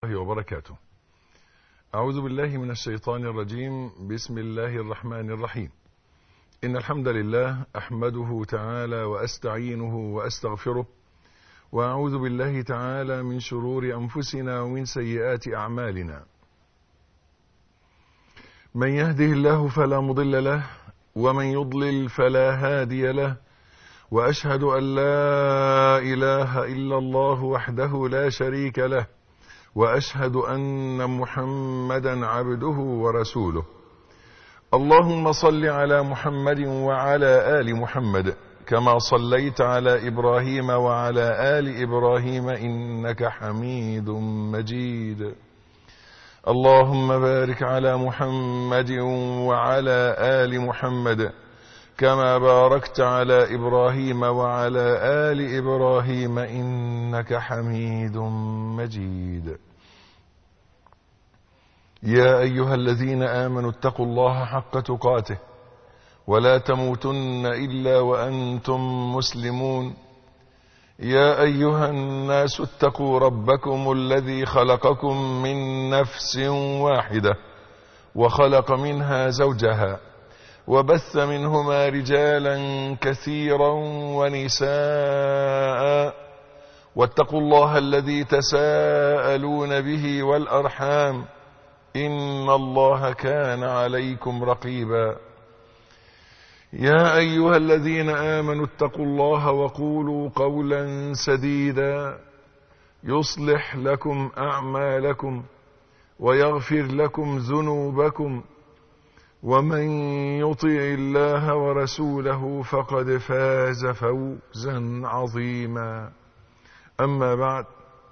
الله وبركاته أعوذ بالله من الشيطان الرجيم بسم الله الرحمن الرحيم إن الحمد لله أحمده تعالى وأستعينه وأستغفره وأعوذ بالله تعالى من شرور أنفسنا ومن سيئات أعمالنا من يهده الله فلا مضل له ومن يضلل فلا هادي له وأشهد أن لا إله إلا الله وحده لا شريك له واشهد ان محمدا عبده ورسوله اللهم صل على محمد وعلى ال محمد كما صليت على ابراهيم وعلى ال ابراهيم انك حميد مجيد اللهم بارك على محمد وعلى ال محمد كما باركت على ابراهيم وعلى ال ابراهيم انك حميد مجيد يا ايها الذين امنوا اتقوا الله حق تقاته ولا تموتن الا وانتم مسلمون يا ايها الناس اتقوا ربكم الذي خلقكم من نفس واحده وخلق منها زوجها وبث منهما رجالا كثيرا ونساء واتقوا الله الذي تساءلون به والارحام ان الله كان عليكم رقيبا يا ايها الذين امنوا اتقوا الله وقولوا قولا سديدا يصلح لكم اعمالكم ويغفر لكم ذنوبكم ومن يطع الله ورسوله فقد فاز فوزا عظيما اما بعد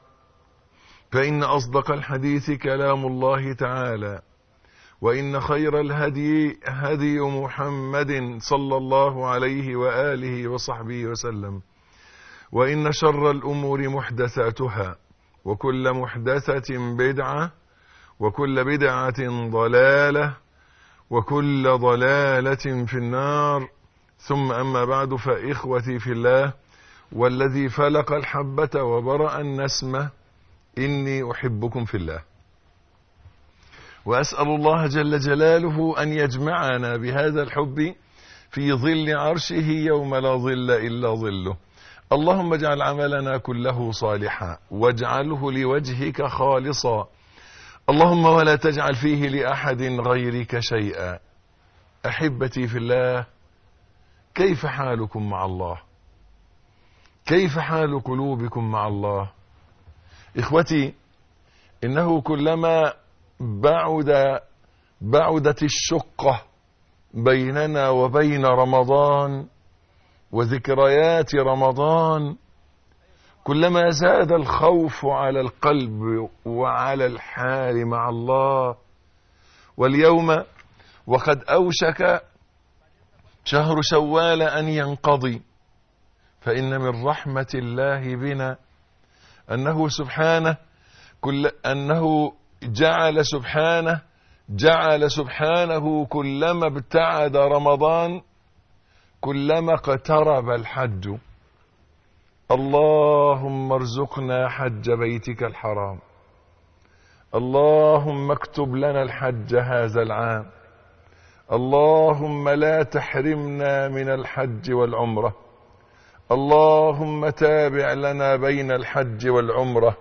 فان اصدق الحديث كلام الله تعالى وان خير الهدي هدي محمد صلى الله عليه واله وصحبه وسلم وان شر الامور محدثاتها وكل محدثه بدعه وكل بدعه ضلاله وكل ضلالة في النار ثم أما بعد فإخوتي في الله والذي فلق الحبة وبرأ النسمة إني أحبكم في الله وأسأل الله جل جلاله أن يجمعنا بهذا الحب في ظل عرشه يوم لا ظل إلا ظله اللهم اجعل عملنا كله صالحا واجعله لوجهك خالصا اللهم ولا تجعل فيه لأحد غيرك شيئا أحبتي في الله كيف حالكم مع الله كيف حال قلوبكم مع الله إخوتي إنه كلما بعد بعدت الشقة بيننا وبين رمضان وذكريات رمضان كلما زاد الخوف على القلب وعلى الحال مع الله واليوم وقد اوشك شهر شوال ان ينقضي فان من رحمه الله بنا انه سبحانه كل انه جعل سبحانه جعل سبحانه كلما ابتعد رمضان كلما اقترب الحج اللهم ارزقنا حج بيتك الحرام اللهم اكتب لنا الحج هذا العام اللهم لا تحرمنا من الحج والعمره اللهم تابع لنا بين الحج والعمره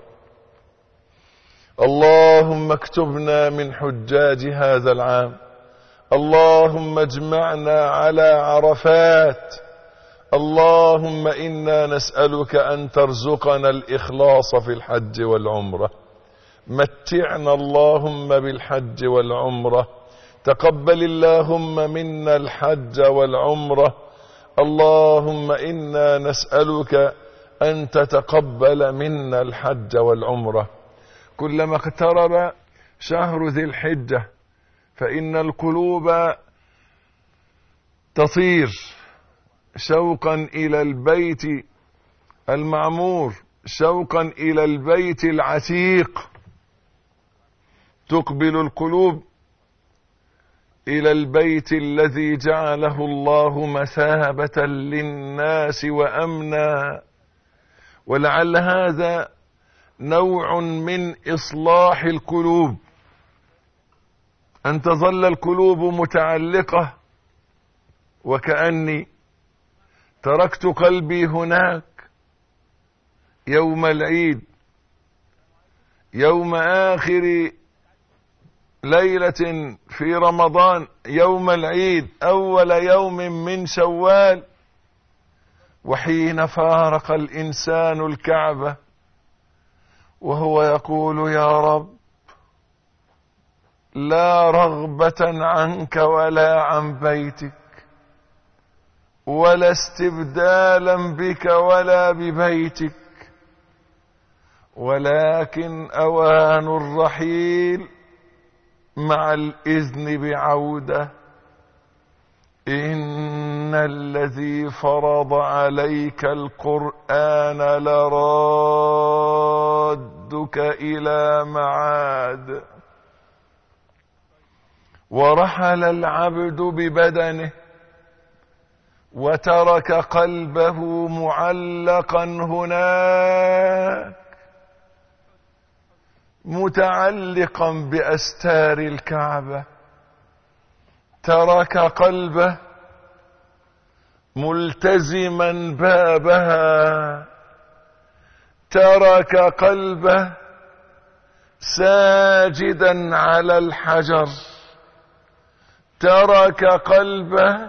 اللهم اكتبنا من حجاج هذا العام اللهم اجمعنا على عرفات اللهم انا نسالك ان ترزقنا الاخلاص في الحج والعمره متعنا اللهم بالحج والعمره تقبل اللهم منا الحج والعمره اللهم انا نسالك ان تتقبل منا الحج والعمره كلما اقترب شهر ذي الحجه فان القلوب تطير شوقا الى البيت المعمور شوقا الى البيت العتيق تقبل القلوب الى البيت الذي جعله الله مثابه للناس وامنا ولعل هذا نوع من اصلاح القلوب ان تظل القلوب متعلقه وكاني تركت قلبي هناك يوم العيد يوم اخر ليله في رمضان يوم العيد اول يوم من شوال وحين فارق الانسان الكعبه وهو يقول يا رب لا رغبه عنك ولا عن بيتك ولا استبدالا بك ولا ببيتك ولكن اوان الرحيل مع الاذن بعوده ان الذي فرض عليك القران لرادك الى معاد ورحل العبد ببدنه وترك قلبه معلقا هناك متعلقا باستار الكعبه ترك قلبه ملتزما بابها ترك قلبه ساجدا على الحجر ترك قلبه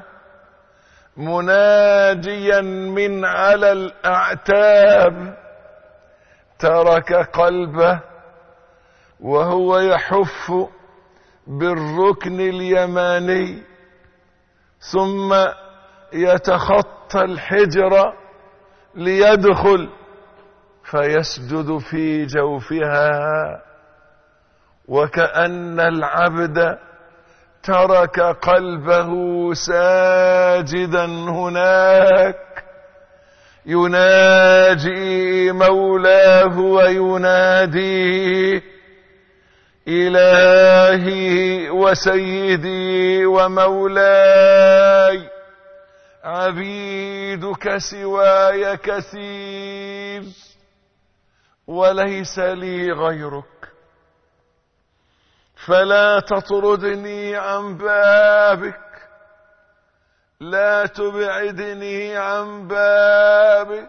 مناجيا من على الاعتاب ترك قلبه وهو يحف بالركن اليماني ثم يتخطى الحجر ليدخل فيسجد في جوفها وكأن العبد ترك قلبه ساجدا هناك يناجي مولاه ويناديه الهي وسيدي ومولاي عبيدك سواي كثير وليس لي غيرك فلا تطردني عن بابك لا تبعدني عن بابك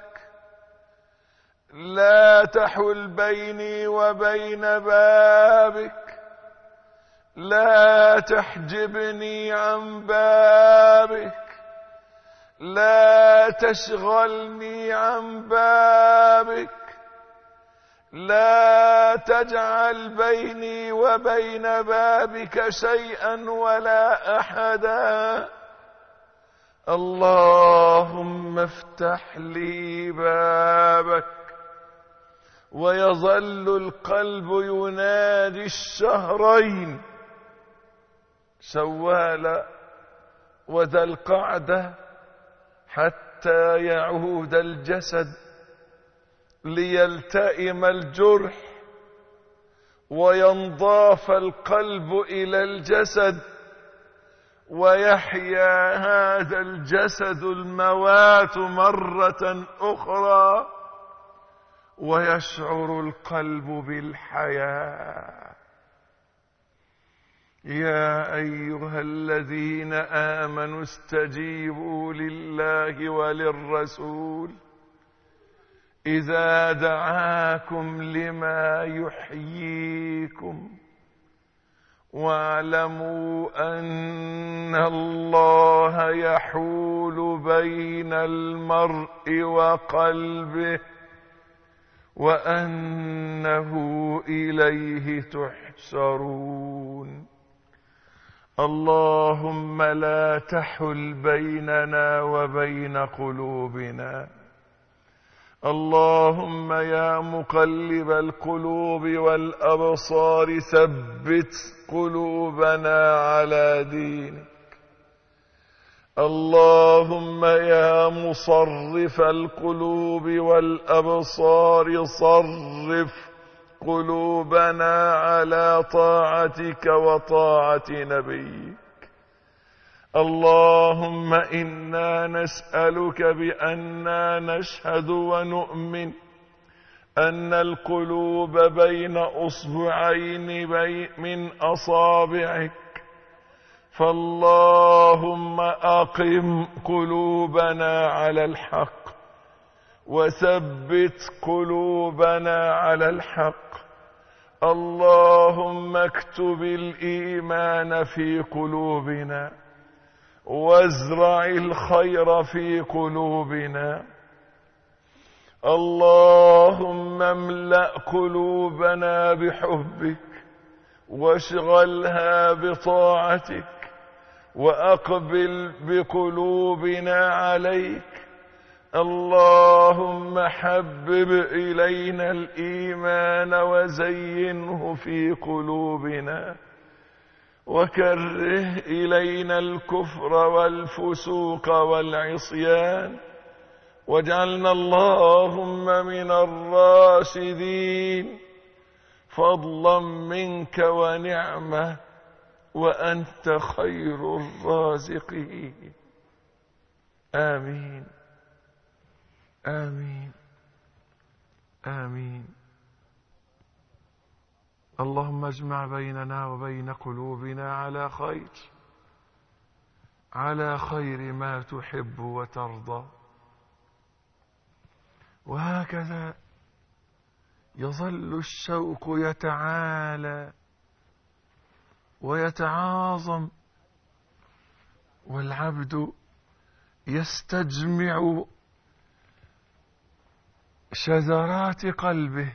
لا تحل بيني وبين بابك لا تحجبني عن بابك لا تشغلني عن بابك لا تجعل بيني وبين بابك شيئا ولا احدا اللهم افتح لي بابك ويظل القلب ينادي الشهرين شوال وذا القعده حتى يعود الجسد ليلتئم الجرح وينضاف القلب الى الجسد ويحيا هذا الجسد الموات مره اخرى ويشعر القلب بالحياه يا ايها الذين امنوا استجيبوا لله وللرسول اذا دعاكم لما يحييكم واعلموا ان الله يحول بين المرء وقلبه وانه اليه تحشرون اللهم لا تحل بيننا وبين قلوبنا اللهم يا مقلب القلوب والابصار ثبت قلوبنا على دينك اللهم يا مصرف القلوب والابصار صرف قلوبنا على طاعتك وطاعه نبيك اللهم انا نسالك بانا نشهد ونؤمن أن القلوب بين أصبعين بي من أصابعك فاللهم أقم قلوبنا على الحق وثبت قلوبنا على الحق اللهم اكتب الإيمان في قلوبنا وازرع الخير في قلوبنا اللهم املأ قلوبنا بحبك واشغلها بطاعتك وأقبل بقلوبنا عليك اللهم حبب إلينا الإيمان وزينه في قلوبنا وكره إلينا الكفر والفسوق والعصيان واجعلنا اللهم من الراشدين فضلا منك ونعمة وأنت خير الرازقين آمين آمين آمين اللهم اجمع بيننا وبين قلوبنا على خير على خير ما تحب وترضى وهكذا يظل الشوق يتعالى ويتعاظم والعبد يستجمع شذرات قلبه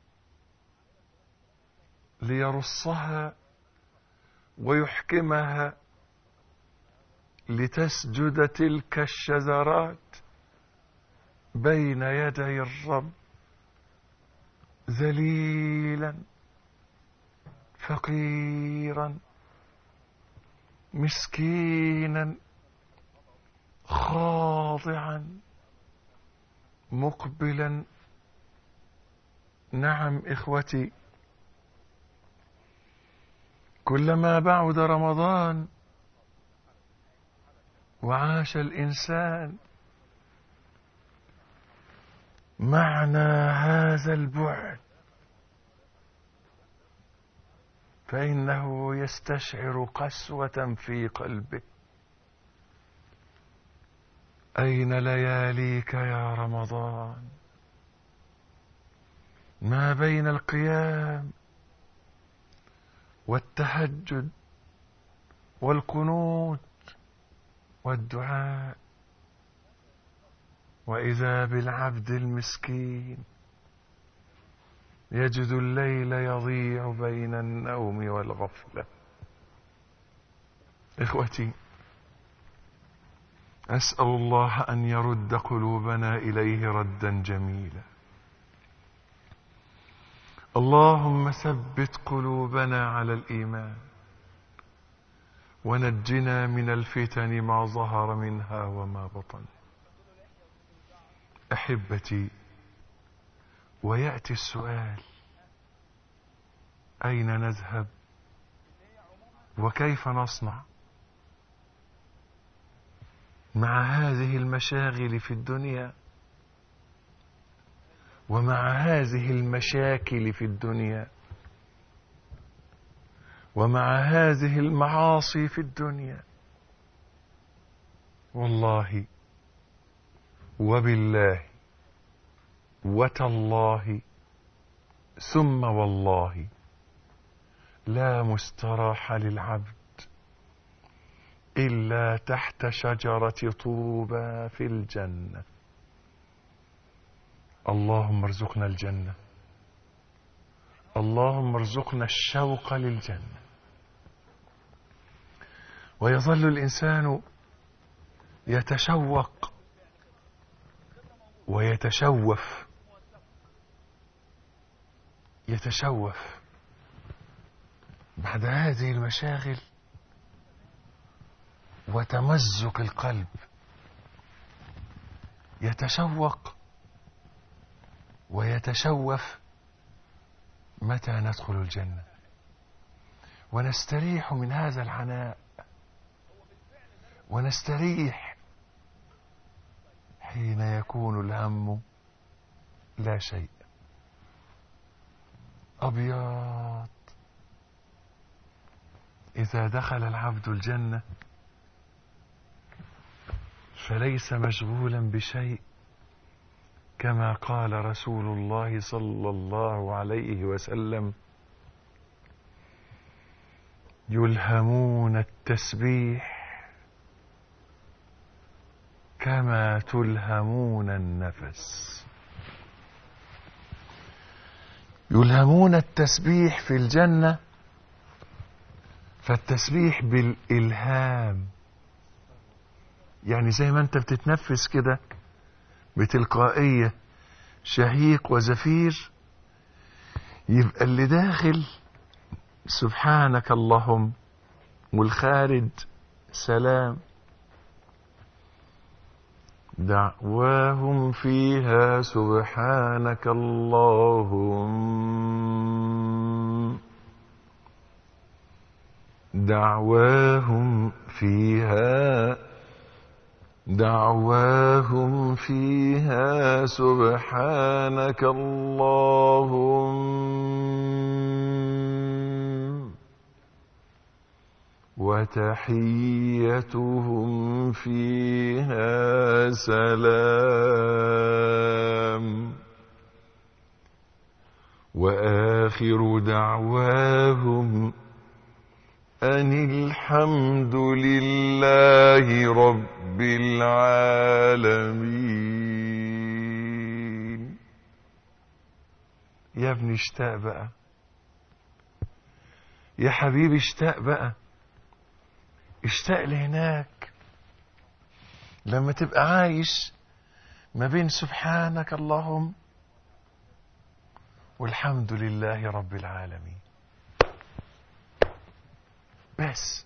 ليرصها ويحكمها لتسجد تلك الشذرات بين يدي الرب ذليلا فقيرا مسكينا خاضعا مقبلا نعم اخوتي كلما بعد رمضان وعاش الانسان معنى هذا البعد فانه يستشعر قسوه في قلبه اين لياليك يا رمضان ما بين القيام والتهجد والقنوت والدعاء واذا بالعبد المسكين يجد الليل يضيع بين النوم والغفله اخوتي اسال الله ان يرد قلوبنا اليه ردا جميلا اللهم ثبت قلوبنا على الايمان ونجنا من الفتن ما ظهر منها وما بطن احبتي وياتي السؤال اين نذهب وكيف نصنع مع هذه المشاغل في الدنيا ومع هذه المشاكل في الدنيا ومع هذه المعاصي في الدنيا والله وبالله وتالله ثم والله لا مستراح للعبد الا تحت شجره طوبى في الجنه اللهم ارزقنا الجنه اللهم ارزقنا الشوق للجنه ويظل الانسان يتشوق ويتشوف يتشوف بعد هذه المشاغل وتمزق القلب يتشوق ويتشوف متى ندخل الجنه ونستريح من هذا العناء ونستريح حين يكون الهم لا شيء أبيض إذا دخل العبد الجنة فليس مشغولا بشيء كما قال رسول الله صلى الله عليه وسلم يلهمون التسبيح كما تلهمون النفس يلهمون التسبيح في الجنة فالتسبيح بالإلهام يعني زي ما انت بتتنفس كده بتلقائية شهيق وزفير يبقى اللي داخل سبحانك اللهم والخارج سلام دعواهم فيها سبحانك اللهم دعواهم فيها دعواهم فيها سبحانك اللهم وتحيتهم فيها سلام واخر دعواهم ان الحمد لله رب العالمين يا ابني اشتاق بقى يا حبيبي اشتاق بقى اشتاق لهناك لما تبقى عايش ما بين سبحانك اللهم والحمد لله رب العالمين بس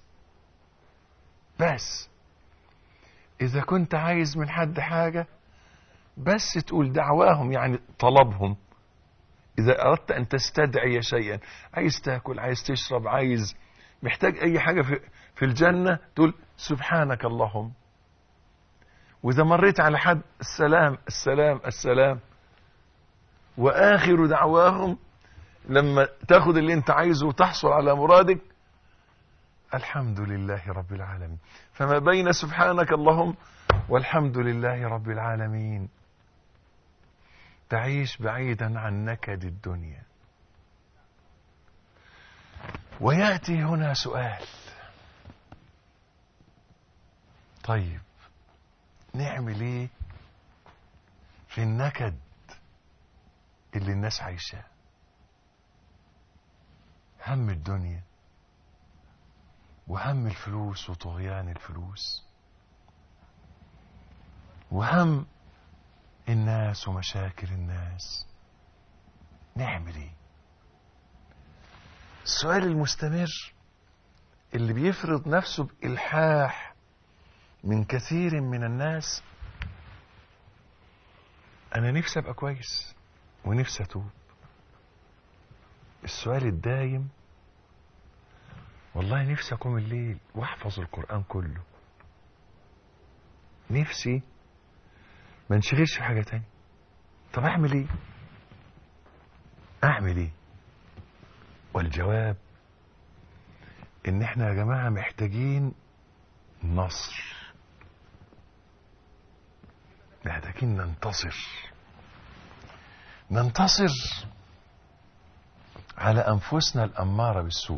بس اذا كنت عايز من حد حاجه بس تقول دعواهم يعني طلبهم اذا اردت ان تستدعي شيئا عايز تاكل عايز تشرب عايز محتاج اي حاجه في في الجنه تقول سبحانك اللهم واذا مريت على حد السلام السلام السلام واخر دعواهم لما تاخد اللي انت عايزه وتحصل على مرادك الحمد لله رب العالمين فما بين سبحانك اللهم والحمد لله رب العالمين تعيش بعيدا عن نكد الدنيا وياتي هنا سؤال طيب نعمل ايه في النكد اللي الناس عايشاه هم الدنيا وهم الفلوس وطغيان الفلوس وهم الناس ومشاكل الناس نعمل ايه السؤال المستمر اللي بيفرض نفسه بإلحاح من كثير من الناس أنا نفسي أبقى كويس ونفسي أتوب السؤال الدايم والله نفسي أقوم الليل وأحفظ القرآن كله نفسي ما انشغلش في حاجة تانية طب أعمل إيه؟ أعمل إيه؟ والجواب إن إحنا يا جماعة محتاجين نصر محتاجين ننتصر ننتصر على أنفسنا الأمارة بالسوء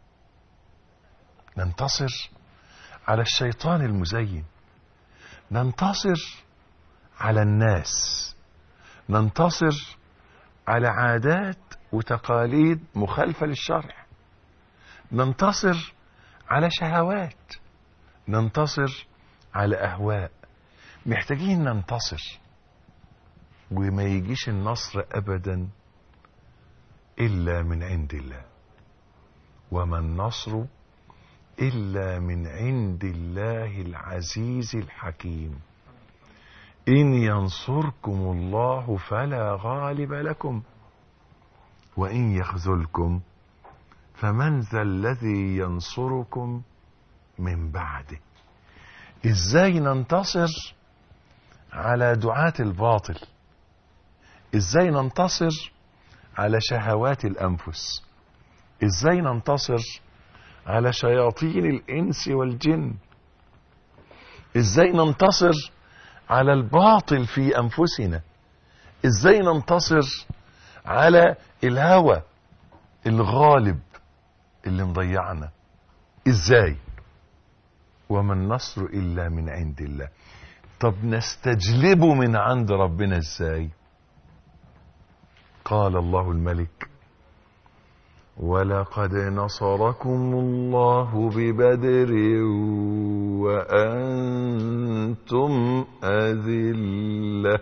ننتصر على الشيطان المزين ننتصر على الناس ننتصر على عادات وتقاليد مخالفة للشرع ننتصر على شهوات ننتصر على أهواء محتاجين ننتصر وما يجيش النصر أبدا إلا من عند الله وما النصر إلا من عند الله العزيز الحكيم إن ينصركم الله فلا غالب لكم وإن يخذلكم فمن ذا الذي ينصركم من بعده ازاي ننتصر على دعاة الباطل ازاي ننتصر على شهوات الأنفس إزاي ننتصر على شياطين الإنس والجن إزاي ننتصر على الباطل في أنفسنا إزاي ننتصر على الهوى الغالب اللي مضيعنا إزاي وما النصر إلا من عند الله طب نستجلبه من عند ربنا إزاي قال الله الملك ولقد نصركم الله ببدر وأنتم أذلة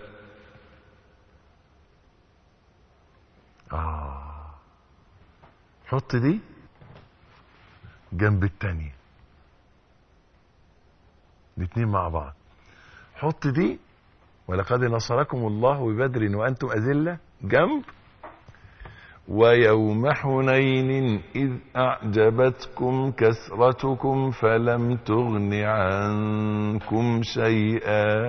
آه حط دي جنب التانية الاتنين مع بعض حط دي ولقد نصركم الله ببدر وأنتم أذلة جنب ويوم حنين إذ أعجبتكم كثرتكم فلم تغن عنكم شيئا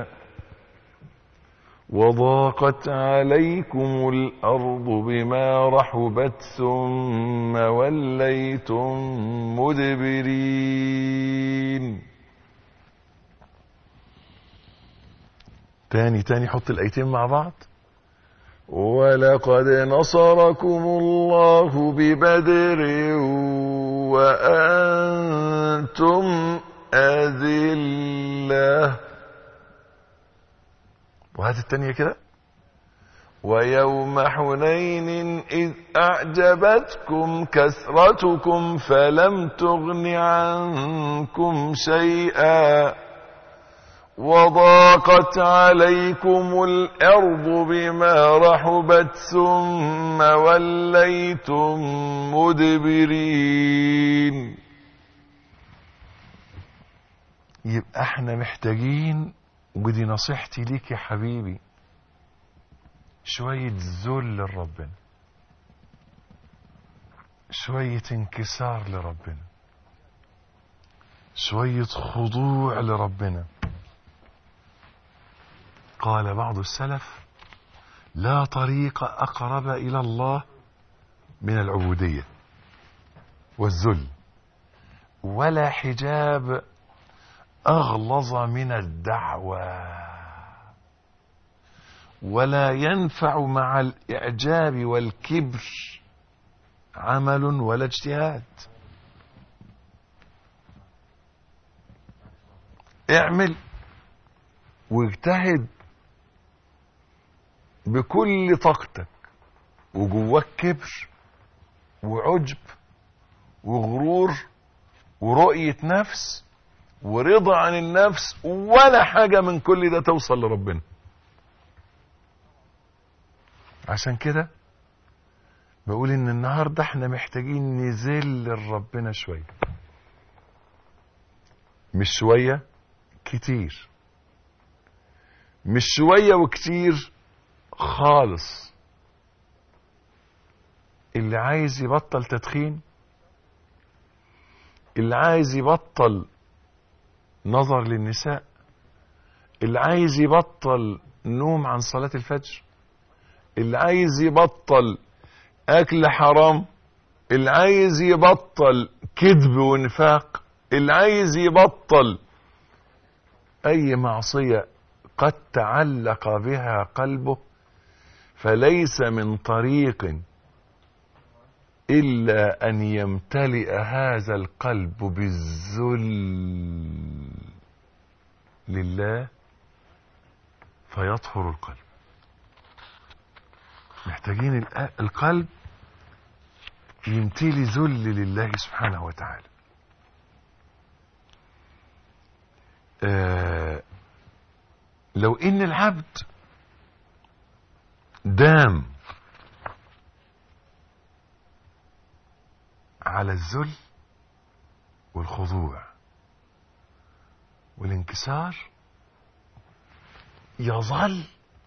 وضاقت عليكم الأرض بما رحبت ثم وليتم مدبرين تاني تاني حط الأيتين مع بعض ولقد نصركم الله ببدر وأنتم أذلة وهات التانية كده ويوم حنين إذ أعجبتكم كثرتكم فلم تغن عنكم شيئا وضاقت عليكم الأرض بما رحبت ثم وليتم مدبرين يبقى احنا محتاجين ودي نصيحتي ليك يا حبيبي شوية ذل لربنا شوية انكسار لربنا شوية خضوع لربنا قال بعض السلف لا طريق اقرب الى الله من العبوديه والذل ولا حجاب اغلظ من الدعوه ولا ينفع مع الاعجاب والكبر عمل ولا اجتهاد اعمل واجتهد بكل طاقتك وجواك كبر وعجب وغرور ورؤية نفس ورضا عن النفس ولا حاجة من كل ده توصل لربنا عشان كده بقول ان النهاردة احنا محتاجين نذل لربنا شوية مش شوية كتير مش شوية وكتير خالص اللي عايز يبطل تدخين اللي عايز يبطل نظر للنساء اللي عايز يبطل نوم عن صلاة الفجر اللي عايز يبطل أكل حرام اللي عايز يبطل كذب ونفاق اللي عايز يبطل أي معصية قد تعلق بها قلبه فليس من طريق إلا أن يمتلئ هذا القلب بالذل لله فيطهر القلب محتاجين القلب يمتلي ذل لله سبحانه وتعالى آه لو ان العبد دام على الذل والخضوع والانكسار يظل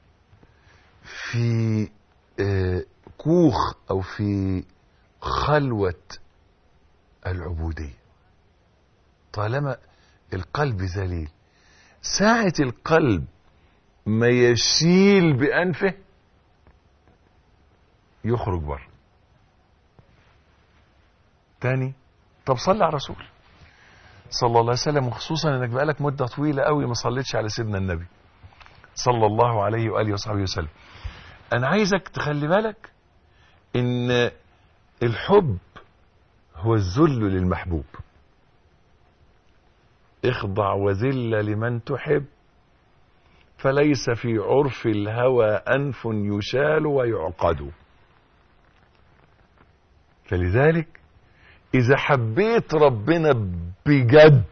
في آه كوخ او في خلوة العبودية طالما القلب ذليل ساعة القلب ما يشيل بأنفه يخرج بره تاني طب صلي على الرسول صلى الله عليه وسلم وخصوصا انك بقالك مده طويله قوي ما صليتش على سيدنا النبي صلى الله عليه واله وصحبه وسلم انا عايزك تخلي بالك ان الحب هو الذل للمحبوب اخضع وذل لمن تحب فليس في عرف الهوى انف يشال ويعقد فلذلك اذا حبيت ربنا بجد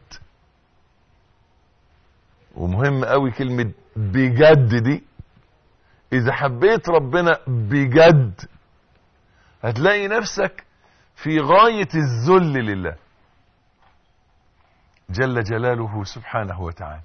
ومهم قوي كلمة بجد دي اذا حبيت ربنا بجد هتلاقي نفسك في غاية الذل لله جل جلاله سبحانه وتعالى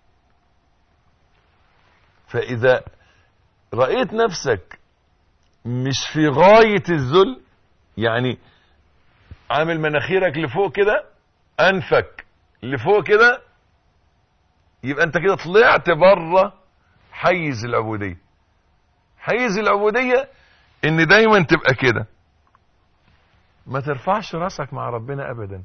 فإذا رأيت نفسك مش في غاية الذل يعني عامل مناخيرك لفوق كده أنفك لفوق كده يبقى أنت كده طلعت بره حيز العبودية حيز العبودية إن دايما تبقى كده ما ترفعش راسك مع ربنا أبدا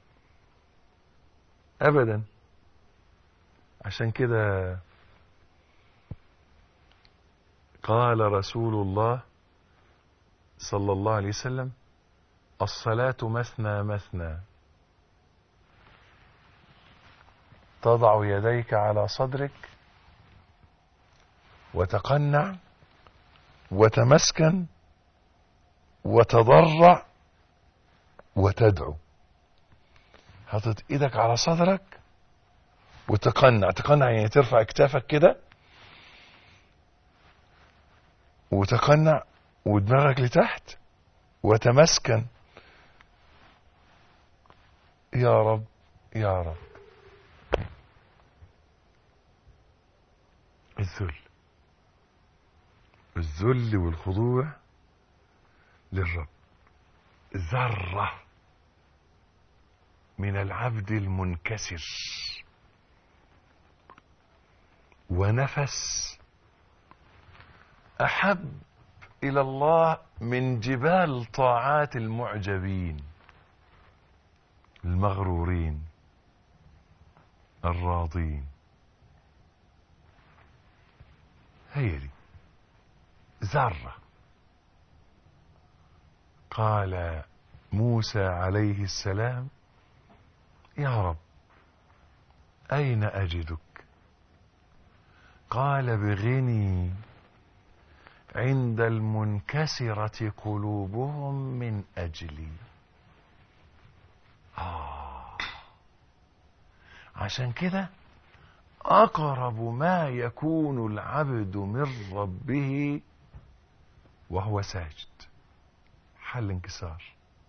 أبدا عشان كده قال رسول الله صلى الله عليه وسلم الصلاة مثنى مثنى تضع يديك على صدرك وتقنع وتمسكن وتضرع وتدعو حطت ايدك على صدرك وتقنع تقنع يعني ترفع اكتافك كده وتقنع ودماغك لتحت وتمسكن يا رب يا رب الذل الذل والخضوع للرب ذرة من العبد المنكسر ونفس أحب إلى الله من جبال طاعات المعجبين المغرورين الراضين هي دي ذرة قال موسى عليه السلام يا رب أين أجدك قال بغني عند المنكسرة قلوبهم من أجلي آه عشان كده أقرب ما يكون العبد من ربه وهو ساجد حل انكسار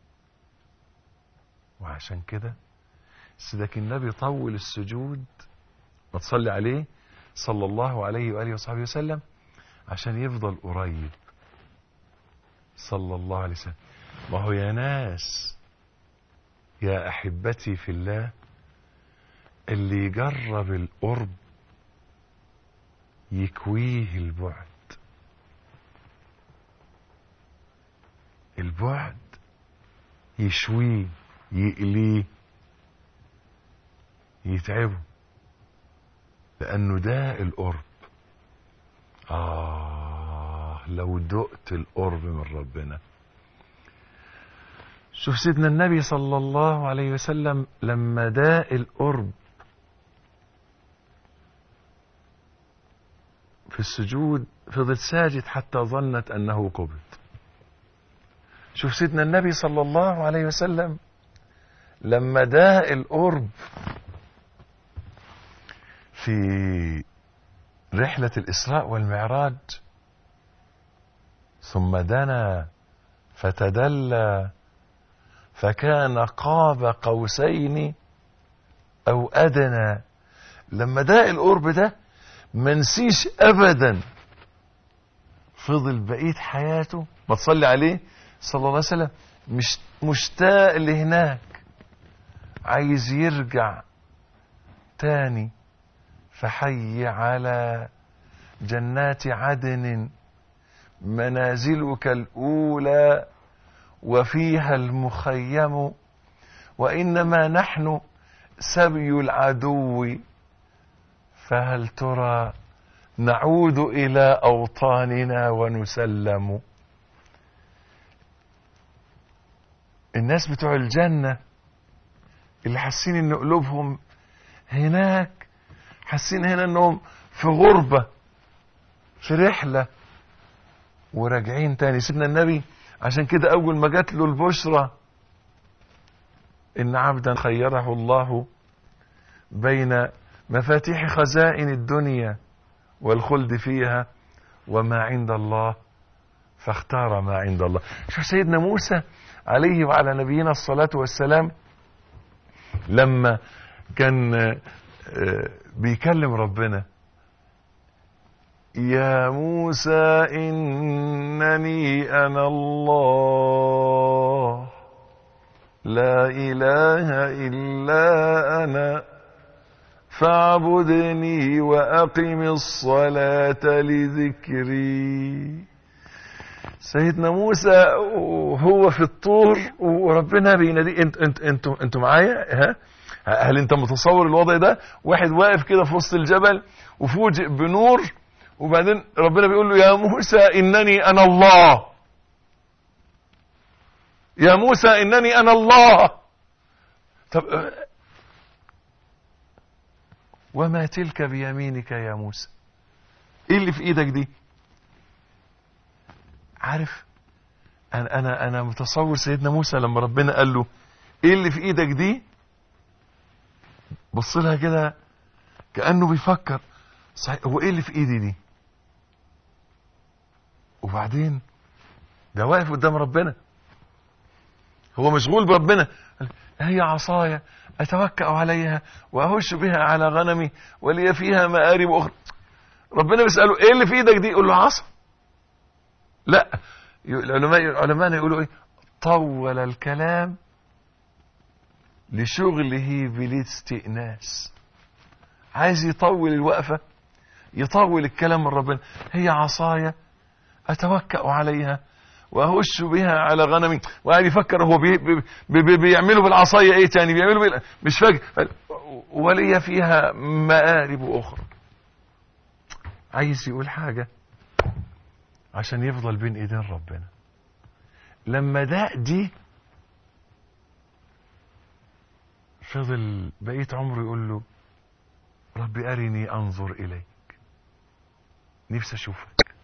وعشان كده سيدك النبي طول السجود ما تصلي عليه صلى الله عليه وآله وصحبه وسلم عشان يفضل قريب صلى الله عليه وسلم ما هو يا ناس يا أحبتي في الله اللي يجرب القرب يكويه البعد البعد يشويه يقليه يتعبه لأنه ده القرب آه لو دقت القرب من ربنا شوف سيدنا النبي صلى الله عليه وسلم لما داء القرب في السجود فضل ساجد حتى ظنت أنه قبض شوف سيدنا النبي صلى الله عليه وسلم لما داء القرب في رحلة الإسراء والمعراج ثم دنا فتدلى فكان قاب قوسين أو أدنى لما داء القرب ده منسيش أبدا فضل بقية حياته ما تصلي عليه صلى الله عليه وسلم مش مشتاق لهناك عايز يرجع تاني فحي على جنات عدن منازلك الأولى وفيها المخيم وإنما نحن سبي العدو فهل ترى نعود إلى أوطاننا ونسلم الناس بتوع الجنة اللي حاسين ان قلوبهم هناك حاسين هنا انهم في غربة في رحلة وراجعين تاني سيدنا النبي عشان كده اول ما جات له البشرى ان عبدا خيره الله بين مفاتيح خزائن الدنيا والخلد فيها وما عند الله فاختار ما عند الله شوف سيدنا موسى عليه وعلى نبينا الصلاة والسلام لما كان بيكلم ربنا يا موسى إنني أنا الله لا إله إلا أنا فاعبدني وأقم الصلاة لذكري سيدنا موسى وهو في الطور وربنا بيناديه انت انت انتوا انتوا معايا ها هل انت متصور الوضع ده واحد واقف كده في وسط الجبل وفوجئ بنور وبعدين ربنا بيقول له يا موسى انني انا الله يا موسى انني انا الله طب وما تلك بيمينك يا موسى ايه اللي في ايدك دي عارف انا انا انا متصور سيدنا موسى لما ربنا قال له ايه اللي في ايدك دي بص لها كده كانه بيفكر صحيح هو ايه اللي في ايدي دي وبعدين ده واقف قدام ربنا هو مشغول بربنا هي عصايا اتوكا عليها واهش بها على غنمي ولي فيها مآرب اخرى ربنا بيساله ايه اللي في ايدك دي يقول له عصا لا العلماء علماءنا يقولوا ايه طول الكلام لشغله بالاستئناس عايز يطول الوقفة يطول الكلام من ربنا هي عصايا أتوكأ عليها وأهش بها على غنمي وقاعد يفكر هو بي بي بي بيعملوا بالعصاية ايه تاني بيعملوا بي مش فاكر ولي فيها مآرب أخرى عايز يقول حاجة عشان يفضل بين ايدين ربنا لما ده دي فضل بقية عمره يقول له ربي أرني أنظر إليك نفسي أشوفك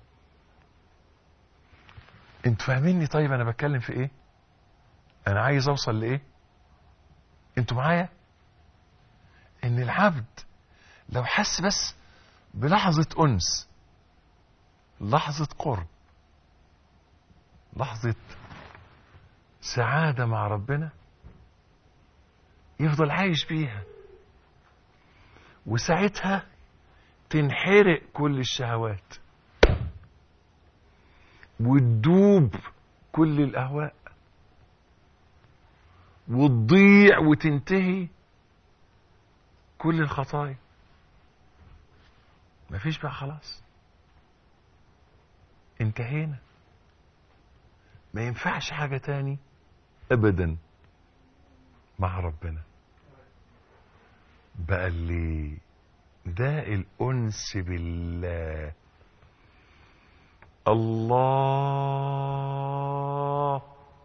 انت فاهميني طيب أنا بتكلم في إيه أنا عايز أوصل لإيه انتوا معايا إن العبد لو حس بس بلحظة أنس لحظة قرب لحظة سعادة مع ربنا يفضل عايش بيها وساعتها تنحرق كل الشهوات وتدوب كل الأهواء وتضيع وتنتهي كل الخطايا مفيش بقى خلاص انتهينا ما ينفعش حاجة تاني ابدا مع ربنا بقى اللي ده الانس بالله الله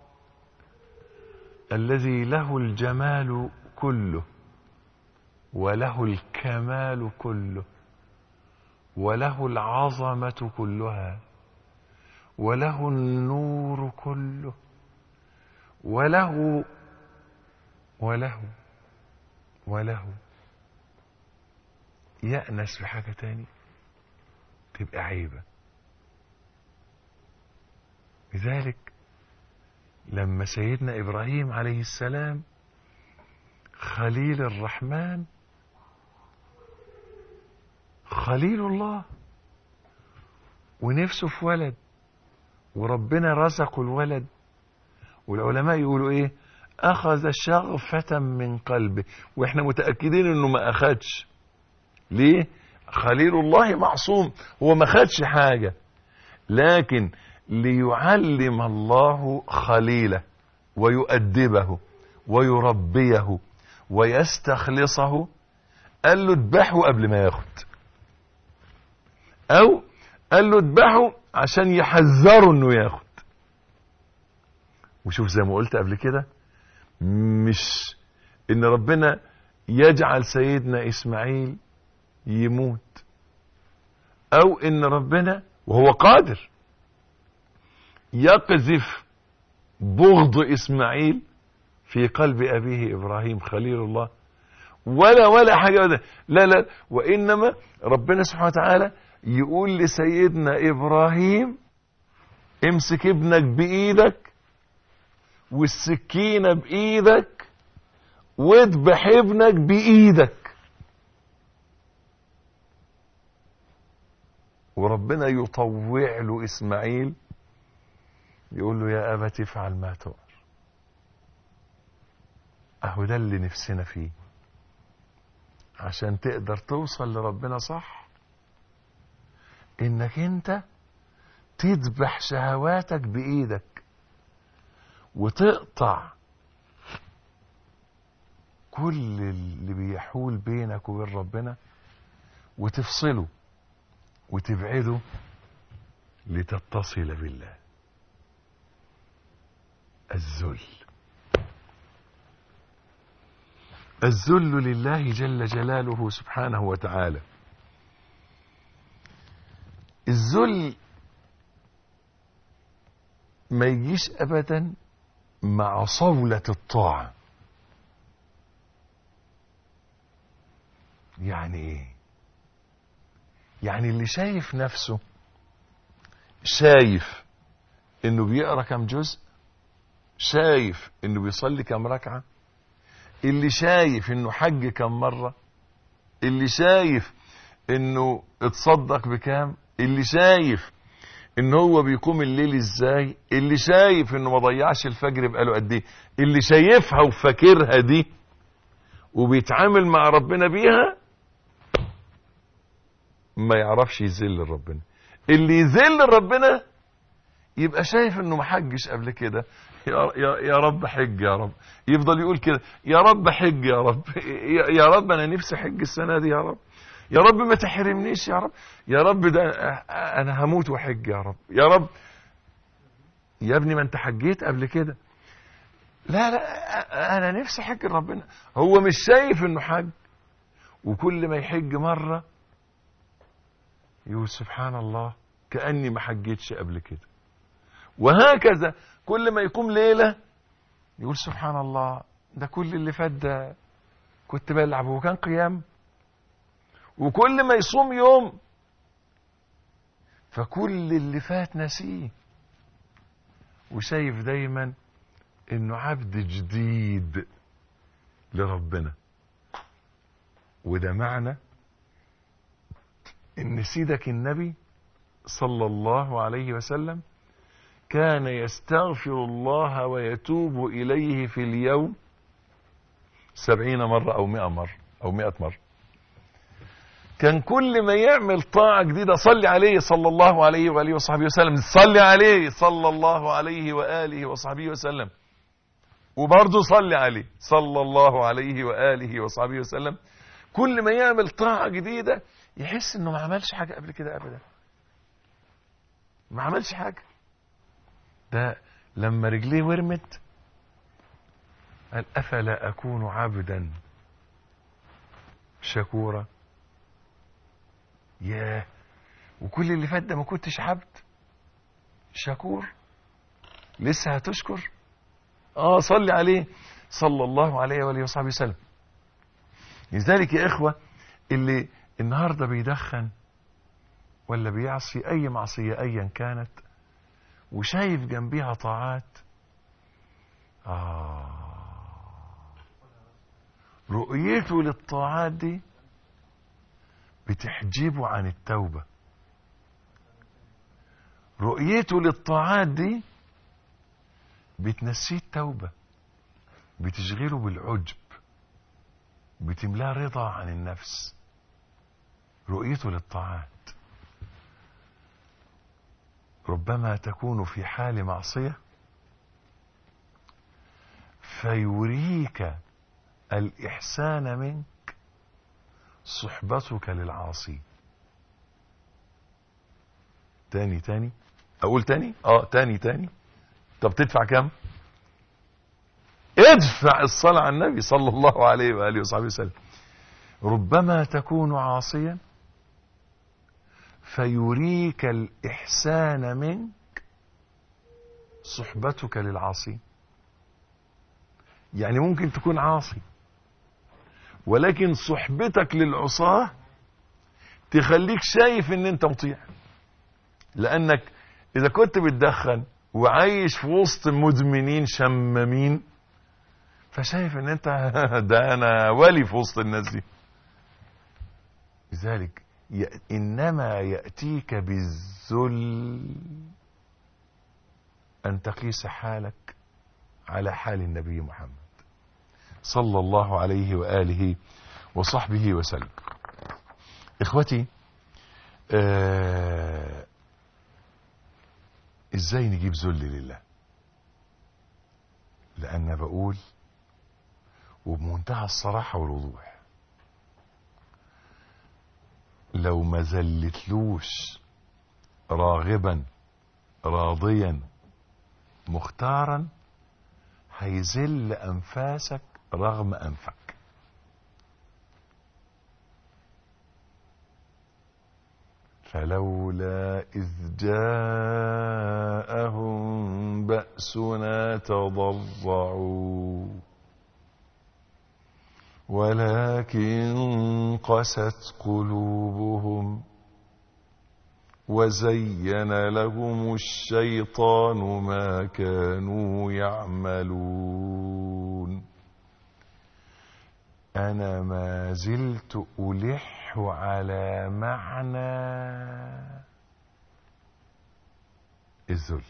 الذي له الجمال كله وله الكمال كله وله العظمه كلها وله النور كله وله وله وله يأنس في حاجة تاني تبقى عيبة لذلك لما سيدنا إبراهيم عليه السلام خليل الرحمن خليل الله ونفسه في ولد وربنا رزقه الولد والعلماء يقولوا ايه اخذ شغفة من قلبه واحنا متأكدين انه ما اخدش ليه خليل الله معصوم هو ما خدش حاجة لكن ليعلم الله خليله ويؤدبه ويربيه ويستخلصه قال له اذبحه قبل ما ياخد او قال له اذبحه عشان يحذره انه ياخد وشوف زي ما قلت قبل كده مش ان ربنا يجعل سيدنا اسماعيل يموت او ان ربنا وهو قادر يقذف بغض اسماعيل في قلب ابيه ابراهيم خليل الله ولا ولا حاجه ولا لا لا وانما ربنا سبحانه وتعالى يقول لسيدنا ابراهيم امسك ابنك بايدك والسكينه بايدك واذبح ابنك بايدك وربنا يطوع له اسماعيل يقول له يا ابت افعل ما تؤمر اهو ده اللي نفسنا فيه عشان تقدر توصل لربنا صح انك انت تذبح شهواتك بايدك وتقطع كل اللي بيحول بينك وبين ربنا وتفصله وتبعده لتتصل بالله الذل الذل لله جل جلاله سبحانه وتعالى الذل ما يجيش ابدا مع صولة الطاعة يعني ايه يعني اللي شايف نفسه شايف انه بيقرا كم جزء شايف انه بيصلي كم ركعه اللي شايف انه حج كم مره اللي شايف انه اتصدق بكام اللي شايف ان هو بيقوم الليل ازاي اللي شايف انه ما ضيعش الفجر بقاله قد ايه اللي شايفها وفاكرها دي وبيتعامل مع ربنا بيها ما يعرفش يذل ربنا اللي يذل ربنا يبقى شايف انه ما حجش قبل كده يا, يا, يا رب حج يا رب يفضل يقول كده يا رب حج يا رب يا, يا رب انا نفسي حج السنه دي يا رب يا رب ما تحرمنيش يا رب يا رب ده انا هموت وحج يا رب يا رب يا ابني ما انت حجيت قبل كده لا لا انا نفسي حج ربنا هو مش شايف انه حج وكل ما يحج مره يقول سبحان الله كاني ما حجيتش قبل كده وهكذا كل ما يقوم ليله يقول سبحان الله ده كل اللي فات ده كنت بلعب وكان قيام وكل ما يصوم يوم فكل اللي فات نسيه وشايف دايما انه عبد جديد لربنا وده معنى ان سيدك النبي صلى الله عليه وسلم كان يستغفر الله ويتوب إليه في اليوم سبعين مرة أو مئة مرة أو مئة مرة كان كل ما يعمل طاعة جديدة صلي عليه صلى الله عليه وآله وصحبه وسلم صلي عليه صلى الله عليه وآله وصحبه وسلم وبرضه صلي عليه صلى الله عليه وآله وصحبه وسلم كل ما يعمل طاعة جديدة يحس انه ما عملش حاجة قبل كده ابدا ما عملش حاجة ده لما رجليه ورمت قال افلا اكون عبدا شكورا ياه وكل اللي فات ده ما كنتش عبد شكور لسه هتشكر اه صلي عليه صلى الله عليه وآله وصحبه وسلم لذلك يا إخوة اللي النهاردة بيدخن ولا بيعصي أي معصية أيا كانت وشايف جنبيها طاعات آه رؤيته للطاعات دي بتحجبه عن التوبة رؤيته للطاعات دي بتنسيه التوبة بتشغله بالعجب بتملاه رضا عن النفس رؤيته للطاعات ربما تكون في حال معصية فيريك الإحسان منك صحبتك للعاصي تاني تاني أقول تاني اه تاني تاني طب تدفع كم ادفع الصلاة على النبي صلى الله عليه وآله وصحبه وسلم ربما تكون عاصيا فيريك الإحسان منك صحبتك للعاصي يعني ممكن تكون عاصي ولكن صحبتك للعصاة تخليك شايف ان انت مطيع لانك اذا كنت بتدخن وعايش في وسط مدمنين شمامين فشايف ان انت ده انا ولي في وسط الناس دي لذلك ي- انما ياتيك بالذل ان تقيس حالك على حال النبي محمد صلى الله عليه واله وصحبه وسلم اخوتي آه ازاي نجيب ذل لله لان بقول وبمنتهى الصراحه والوضوح لو ما زلتلوش راغبا راضيا مختارا هيذل انفاسك رغم انفك فلولا اذ جاءهم باسنا تضرعوا ولكن قست قلوبهم وزين لهم الشيطان ما كانوا يعملون انا ما زلت الح على معنى الذل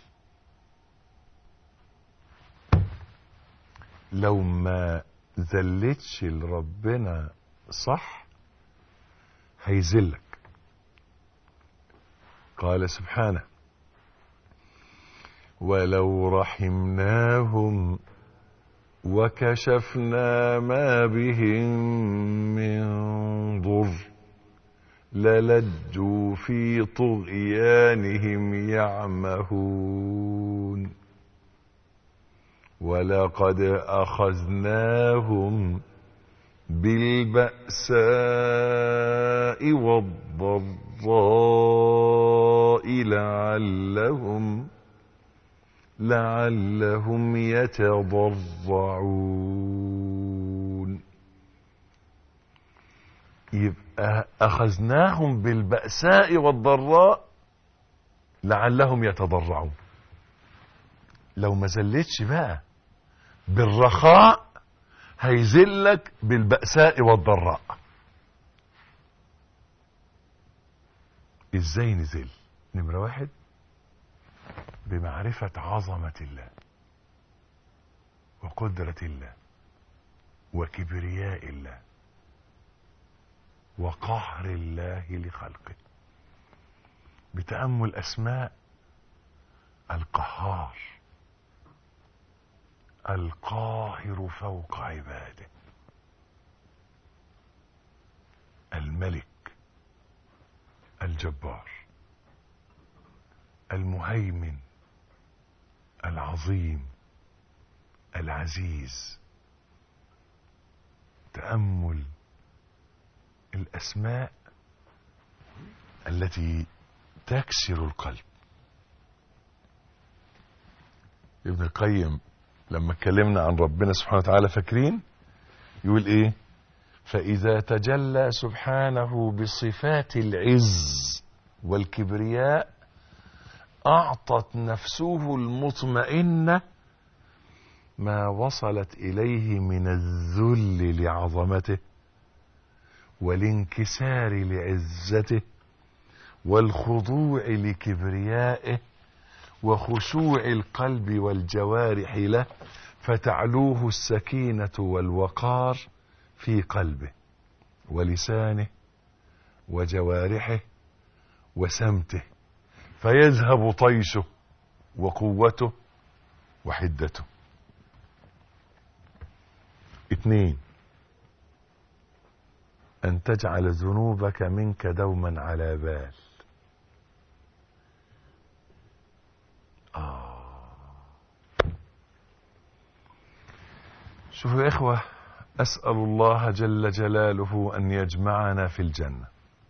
لو ما ذلتش لربنا صح هيذلك قال سبحانه ولو رحمناهم وكشفنا ما بهم من ضر للجوا في طغيانهم يعمهون ولقد اخذناهم بالباساء والضراء لعلهم لعلهم يتضرعون يبقى اخذناهم بالباساء والضراء لعلهم يتضرعون لو ما زلتش بقى بالرخاء هيذلك بالبأساء والضراء ازاي نزل نمرة واحد بمعرفة عظمة الله وقدرة الله وكبرياء الله وقهر الله لخلقه بتأمل أسماء القهار القاهر فوق عباده الملك الجبار المهيمن العظيم العزيز تامل الاسماء التي تكسر القلب ابن القيم لما اتكلمنا عن ربنا سبحانه وتعالى فاكرين يقول ايه فاذا تجلى سبحانه بصفات العز والكبرياء اعطت نفسه المطمئنه ما وصلت اليه من الذل لعظمته والانكسار لعزته والخضوع لكبريائه وخشوع القلب والجوارح له فتعلوه السكينه والوقار في قلبه ولسانه وجوارحه وسمته فيذهب طيشه وقوته وحدته اثنين ان تجعل ذنوبك منك دوما على بال آه. شوفوا يا إخوة أسأل الله جل جلاله أن يجمعنا في الجنة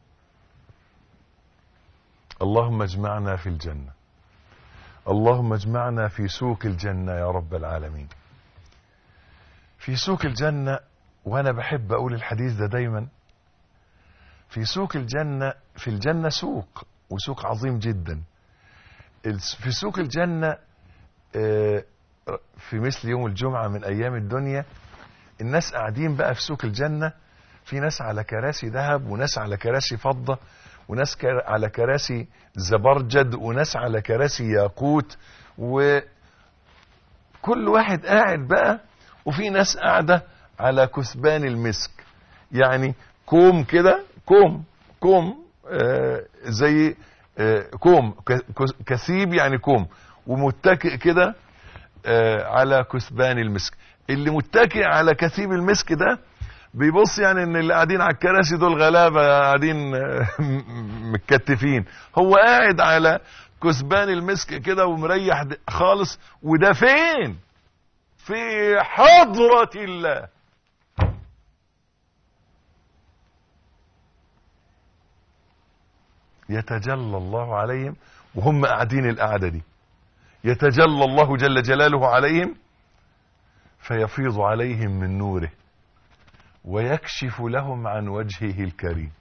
اللهم اجمعنا في الجنة اللهم اجمعنا في سوق الجنة يا رب العالمين في سوق الجنة وأنا بحب أقول الحديث ده دايما في سوق الجنة في الجنة سوق وسوق عظيم جدا في سوق الجنة آه، في مثل يوم الجمعة من أيام الدنيا الناس قاعدين بقى في سوق الجنة في ناس على كراسي ذهب وناس على كراسي فضة وناس كر- على كراسي زبرجد وناس على كراسي ياقوت وكل واحد قاعد بقى وفي ناس قاعدة على كثبان المسك يعني كوم كده كوم كوم آه زي آه كوم ك- كس- كثيب يعني كوم ومتكئ كده آه على كثبان المسك اللي متكئ على كثيب المسك ده بيبص يعني ان اللي قاعدين على الكراسي دول غلابه قاعدين آه، م- متكتفين هو قاعد على كثبان المسك كده ومريح د- خالص وده فين في حضرة الله يتجلى الله عليهم وهم قاعدين القعدة دي يتجلى الله جل جلاله عليهم فيفيض عليهم من نوره ويكشف لهم عن وجهه الكريم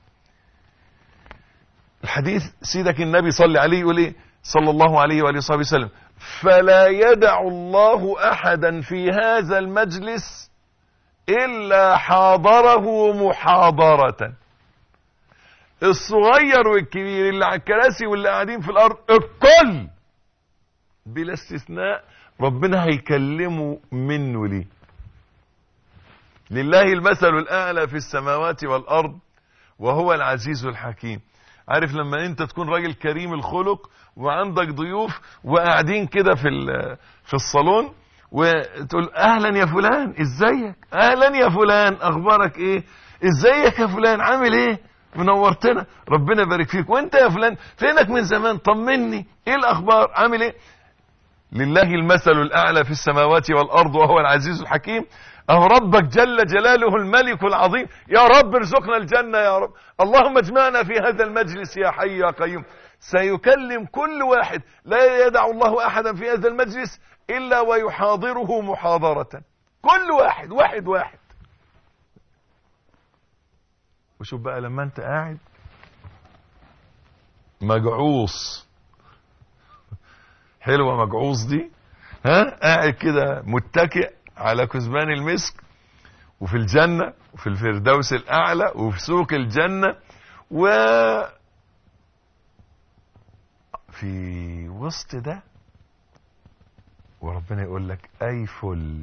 الحديث سيدك النبي صلى عليه يقول ايه صلى الله عليه وآله وصحبه وسلم فلا يدع الله أحدا في هذا المجلس إلا حاضره محاضرة الصغير والكبير اللي على الكراسي واللي قاعدين في الأرض الكل بلا استثناء ربنا هيكلمه منه ليه لله المثل الأعلى في السماوات والأرض وهو العزيز الحكيم عارف لما انت تكون راجل كريم الخلق وعندك ضيوف وقاعدين كده في ال- في الصالون وتقول اهلا يا فلان ازيك اهلا يا فلان اخبارك ايه ازيك يا فلان عامل ايه منورتنا ربنا يبارك فيك وانت يا فلان فينك من زمان طمني ايه الاخبار عامل ايه لله المثل الأعلى في السماوات والأرض وهو العزيز الحكيم أهو ربك جل جلاله الملك العظيم يا رب ارزقنا الجنة يا رب اللهم اجمعنا في هذا المجلس يا حي يا قيوم سيكلم كل واحد لا يدع الله أحدا في هذا المجلس إلا ويحاضره محاضرة كل واحد واحد واحد وشوف بقى لما انت قاعد مجعوص حلوه مجعوص دي ها قاعد كده متكئ على كثبان المسك وفي الجنة وفي الفردوس الأعلى وفي سوق الجنة و في وسط ده وربنا يقول لك أي فل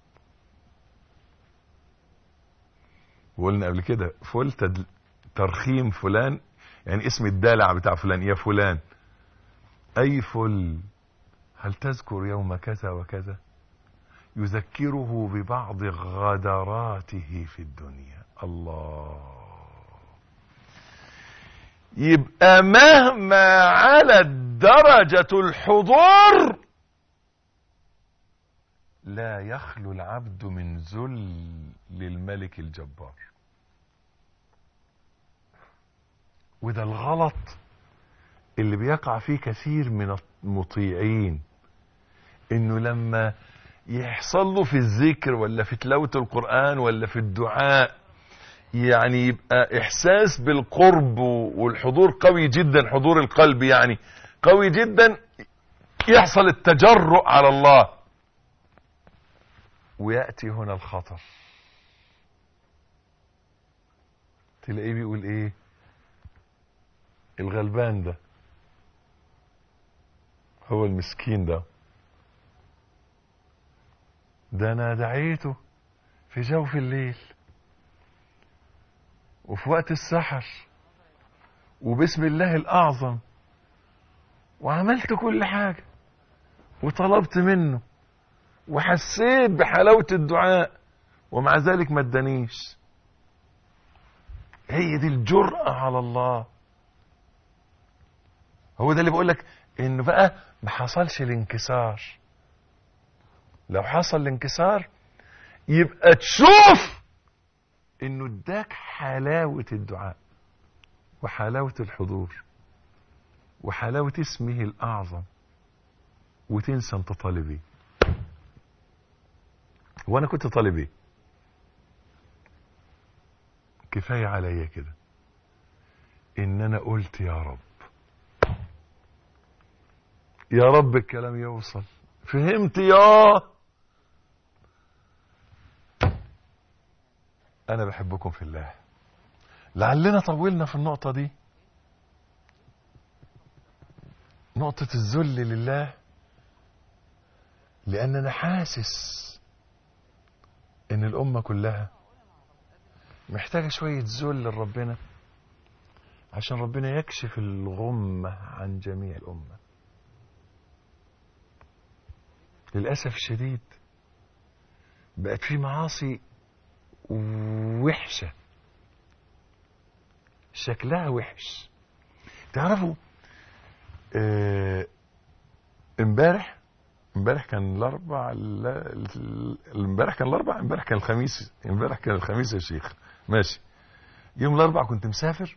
وقلنا قبل كده فل تد... ترخيم فلان يعني اسم الدالع بتاع فلان يا فلان أي فل هل تذكر يوم كذا وكذا يذكره ببعض غدراته في الدنيا الله يبقى مهما علت درجة الحضور لا يخلو العبد من ذل للملك الجبار وده الغلط اللي بيقع فيه كثير من المطيعين انه لما يحصل له في الذكر ولا في تلاوة القرآن ولا في الدعاء يعني يبقى احساس بالقرب والحضور قوي جدا حضور القلب يعني قوي جدا يحصل التجرؤ على الله ويأتي هنا الخطر تلاقيه بيقول ايه الغلبان ده هو المسكين ده ده انا دعيته في جوف الليل وفي وقت السحر وباسم الله الاعظم وعملت كل حاجة وطلبت منه وحسيت بحلاوة الدعاء ومع ذلك ما ادانيش هي دي الجرأة على الله هو ده اللي بقول لك انه بقى ما حصلش الانكسار لو حصل الانكسار يبقى تشوف انه اداك حلاوة الدعاء وحلاوة الحضور وحلاوة اسمه الأعظم وتنسى انت طالب ايه وانا كنت طالب ايه كفاية عليا كده ان انا قلت يا رب يا رب الكلام يوصل فهمت يا انا بحبكم في الله لعلنا طولنا في النقطة دي نقطة الذل لله لأن أنا حاسس إن الأمة كلها محتاجة شوية ذل لربنا عشان ربنا يكشف الغمة عن جميع الأمة للأسف الشديد بقت في معاصي وحشة شكلها وحش تعرفوا آه، امبارح امبارح كان الاربع لا- ال- امبارح كان الاربع امبارح كان الخميس امبارح كان الخميس يا شيخ ماشي يوم الاربع كنت مسافر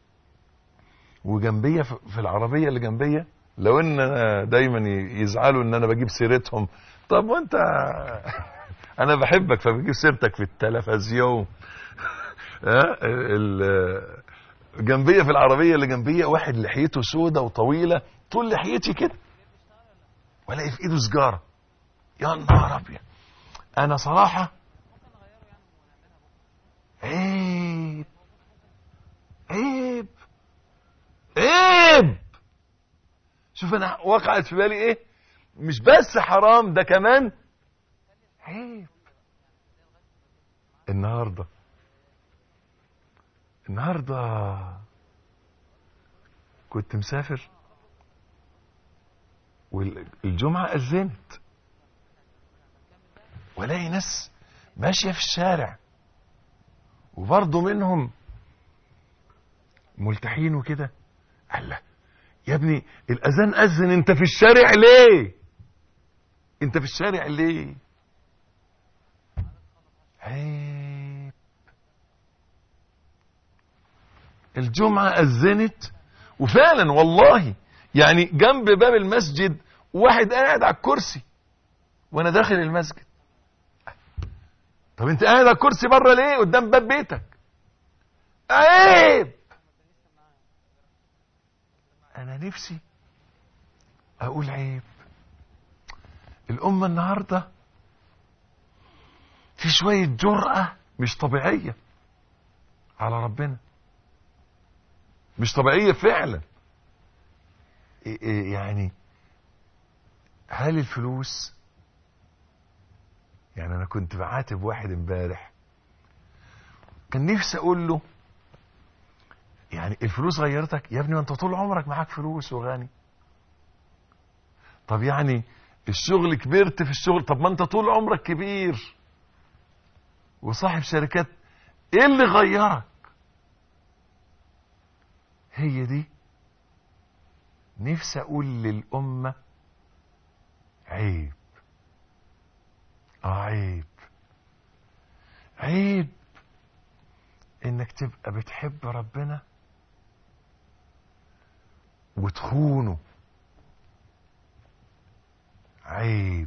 وجنبية في في العربية اللي جنبية لو ان أنا دايما ي- يزعلوا ان انا بجيب سيرتهم طب وانت انا بحبك فبجيب سيرتك في التلفزيون ها ال- جنبية في العربية اللي جنبية واحد لحيته سودة وطويلة طول لحيتي كده والاقي في ايده سجارة يا نهار ابيض انا صراحة عيب عيب عيب شوف انا وقعت في بالي ايه مش بس حرام ده كمان عيب النهارده النهارده كنت مسافر والجمعة أذنت ولاقي ناس ماشية في الشارع وبرضه منهم ملتحين وكده الله يا ابني الأذان أذن أنت في الشارع ليه؟ أنت في الشارع ليه؟ عيب الجمعة أذنت وفعلا والله يعني جنب باب المسجد واحد قاعد على الكرسي وانا داخل المسجد طب انت قاعد على الكرسي بره ليه قدام باب بيتك عيب انا نفسي اقول عيب الامه النهارده في شويه جرأة مش طبيعيه على ربنا مش طبيعيه فعلا إيه- إيه يعني هل الفلوس يعني انا كنت بعاتب واحد امبارح كان نفسي اقول له يعني الفلوس غيرتك يا ابني ما انت طول عمرك معاك فلوس وغني طب يعني الشغل كبرت في الشغل طب ما انت طول عمرك كبير وصاحب شركات ايه اللي غيرك هي دي نفسي اقول للامه عيب اه عيب عيب انك تبقى بتحب ربنا وتخونه عيب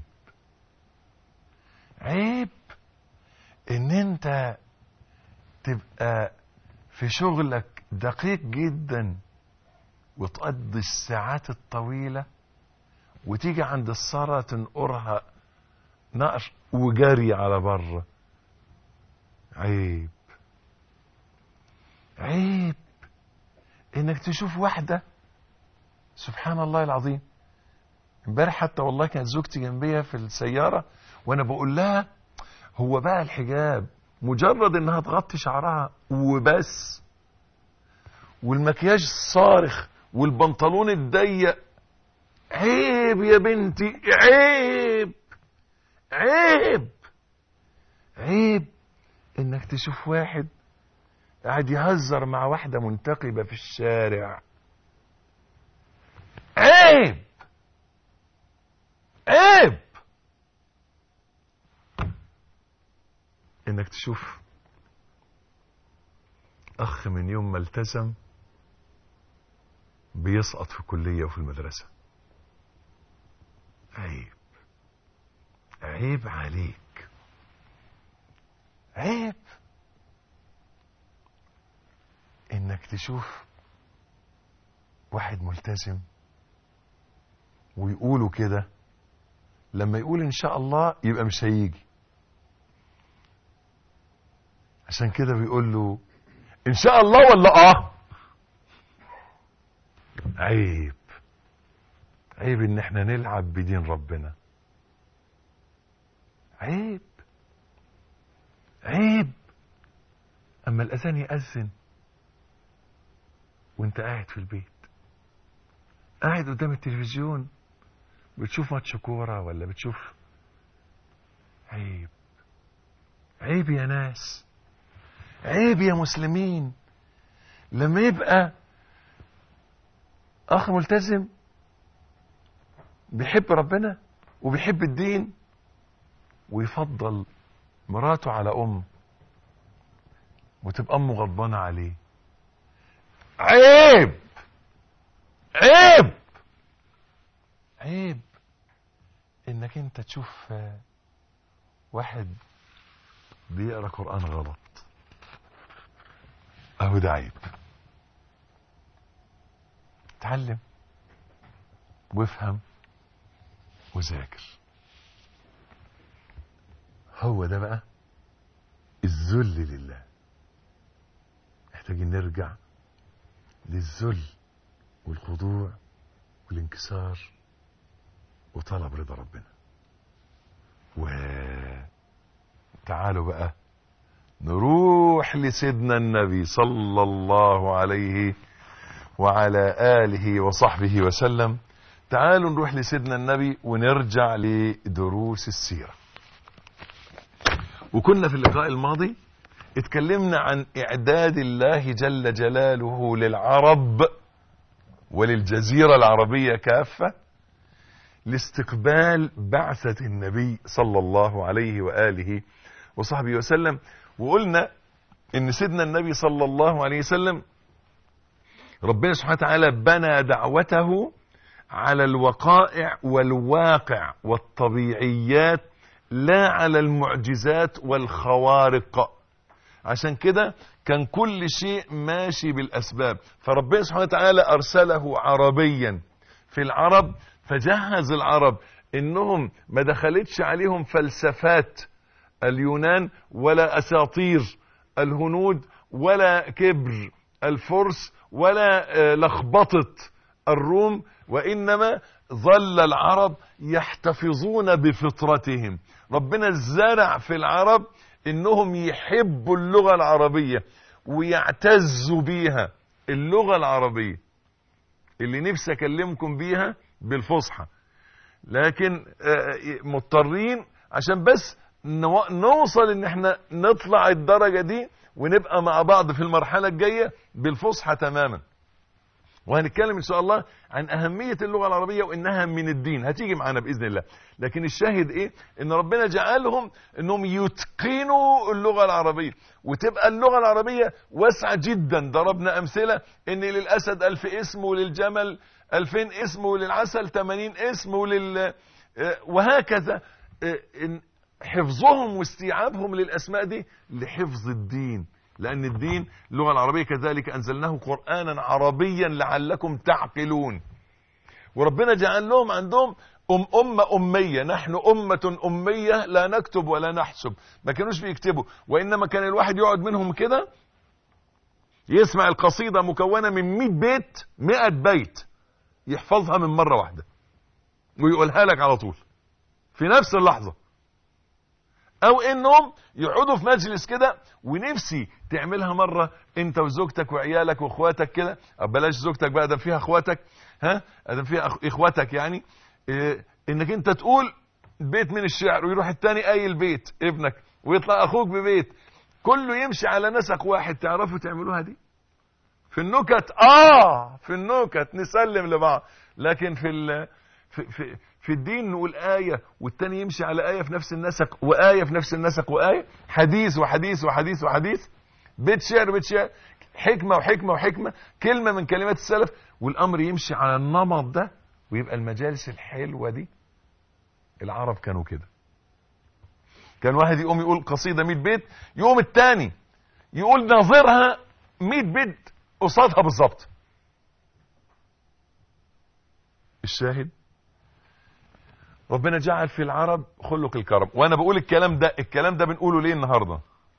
عيب ان انت تبقى في شغلك دقيق جدا وتقضي الساعات الطويلة وتيجي عند الصلاة تنقرها نقر وجري على بره عيب عيب انك تشوف واحدة سبحان الله العظيم امبارح حتى والله كانت زوجتي جنبية في السيارة وانا بقول لها هو بقى الحجاب مجرد انها تغطي شعرها وبس والمكياج الصارخ والبنطلون الضيق عيب يا بنتي عيب عيب عيب انك تشوف واحد قاعد يهزر مع واحدة منتقبة في الشارع عيب عيب انك تشوف اخ من يوم ما التزم بيسقط في الكلية وفي المدرسة عيب عيب عليك عيب انك تشوف واحد ملتزم ويقولوا كده لما يقول ان شاء الله يبقى مش هيجي عشان كده بيقول له ان شاء الله ولا اه عيب عيب ان احنا نلعب بدين ربنا عيب عيب اما الاذان يأذن وانت قاعد في البيت قاعد قدام التلفزيون بتشوف ماتش كورة ولا بتشوف عيب عيب يا ناس عيب يا مسلمين لما يبقى اخ ملتزم بيحب ربنا وبيحب الدين ويفضل مراته على ام وتبقى امه غضبانه عليه عيب عيب عيب انك انت تشوف واحد بيقرا قران غلط اهو ده عيب اتعلم وافهم وذاكر هو ده بقى الذل لله محتاجين نرجع للذل والخضوع والانكسار وطلب رضا ربنا وتعالوا بقى نروح لسيدنا النبي صلى الله عليه وعلى آله وصحبه وسلم تعالوا نروح لسيدنا النبي ونرجع لدروس السيرة وكنا في اللقاء الماضي اتكلمنا عن إعداد الله جل جلاله للعرب وللجزيرة العربية كافة لاستقبال بعثة النبي صلى الله عليه وآله وصحبه وسلم وقلنا ان سيدنا النبي صلى الله عليه وسلم ربنا سبحانه وتعالى بنى دعوته على الوقائع والواقع والطبيعيات لا على المعجزات والخوارق عشان كده كان كل شيء ماشي بالاسباب فربنا سبحانه وتعالى ارسله عربيا في العرب فجهز العرب انهم ما دخلتش عليهم فلسفات اليونان ولا اساطير الهنود ولا كبر الفرس ولا لخبطه الروم وانما ظل العرب يحتفظون بفطرتهم ربنا زرع في العرب انهم يحبوا اللغه العربيه ويعتزوا بيها اللغه العربيه اللي نفسي اكلمكم بيها بالفصحى لكن مضطرين عشان بس نوصل ان احنا نطلع الدرجه دي ونبقى مع بعض في المرحله الجايه بالفصحى تماما وهنتكلم ان شاء الله عن اهميه اللغه العربيه وانها من الدين هتيجي معانا باذن الله لكن الشاهد ايه ان ربنا جعلهم انهم يتقنوا اللغه العربيه وتبقى اللغه العربيه واسعه جدا ضربنا امثله ان للاسد ألف اسم وللجمل ألفين اسم وللعسل 80 اسم ولل وهكذا حفظهم واستيعابهم للاسماء دي لحفظ الدين لأن الدين اللغة العربية كذلك أنزلناه قرآنا عربيا لعلكم تعقلون وربنا جعل لهم عندهم أم أمة أمية نحن أمة أمية لا نكتب ولا نحسب ما كانوش بيكتبوا وإنما كان الواحد يقعد منهم كده يسمع القصيدة مكونة من 100 بيت 100 بيت يحفظها من مرة واحدة ويقولها لك على طول في نفس اللحظة او انهم يقعدوا في مجلس كده ونفسي تعملها مرة انت وزوجتك وعيالك واخواتك كده أو بلاش زوجتك بقى ده فيها اخواتك ها ده فيها أخ- اخواتك يعني إيه انك انت تقول بيت من الشعر ويروح التاني قايل بيت ابنك ويطلع اخوك ببيت كله يمشي على نسق واحد تعرفوا تعملوها دي في النكت اه في النكت نسلم لبعض لكن في ال في في, في الدين نقول آية والتاني يمشي على آية في نفس النسق وآية في نفس النسق وآية حديث وحديث وحديث وحديث بيت شعر بيت شعر حكمة وحكمة وحكمة كلمة من كلمات السلف والأمر يمشي على النمط ده ويبقى المجالس الحلوة دي العرب كانوا كده كان واحد يقوم يقول قصيدة 100 بيت يقوم التاني يقول ناظرها 100 بيت قصادها بالظبط الشاهد ربنا جعل في العرب خلق الكرم وانا بقول الكلام ده الكلام ده بنقوله ليه النهارده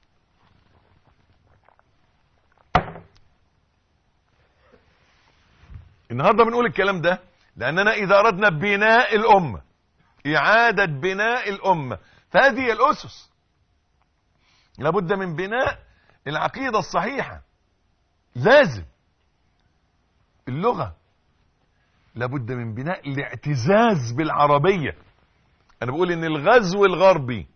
النهارده بنقول الكلام ده لاننا اذا اردنا بناء الامه اعاده بناء الامه فهذه هي الاسس لابد من بناء العقيده الصحيحه لازم اللغه لابد من بناء الاعتزاز بالعربيه انا بقول ان الغزو الغربي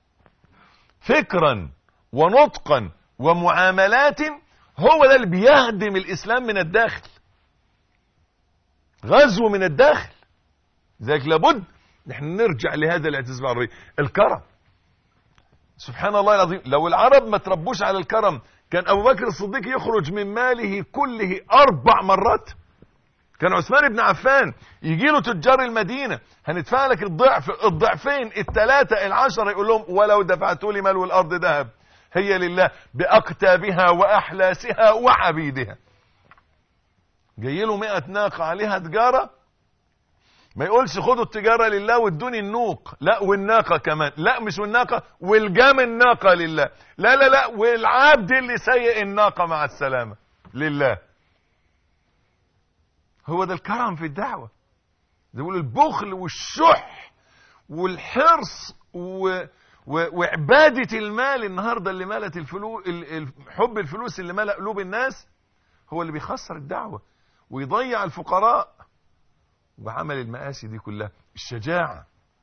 فكرا ونطقا ومعاملات هو ده اللي بيهدم الاسلام من الداخل غزو من الداخل ذلك لابد نحن نرجع لهذا الاعتزاز بالعربيه الكرم سبحان الله العظيم لو العرب ما تربوش على الكرم كان ابو بكر الصديق يخرج من ماله كله اربع مرات كان عثمان بن عفان يجي له تجار المدينه هندفع لك الضعف الضعفين الثلاثه العشره يقول لهم ولو دفعتوا لي ملو الارض ذهب هي لله باقتابها واحلاسها وعبيدها جاي له 100 ناقه عليها تجاره ما يقولش خدوا التجاره لله وادوني النوق لا والناقه كمان لا مش والناقه والجام الناقه لله لا لا لا والعبد اللي سيء الناقه مع السلامه لله هو ده الكرم في الدعوه ده بيقول البخل والشح والحرص و... و... وعباده المال النهارده اللي ملت الفلوس حب الفلوس اللي ملأ قلوب الناس هو اللي بيخسر الدعوه ويضيع الفقراء وعمل المآسي دي كلها الشجاعة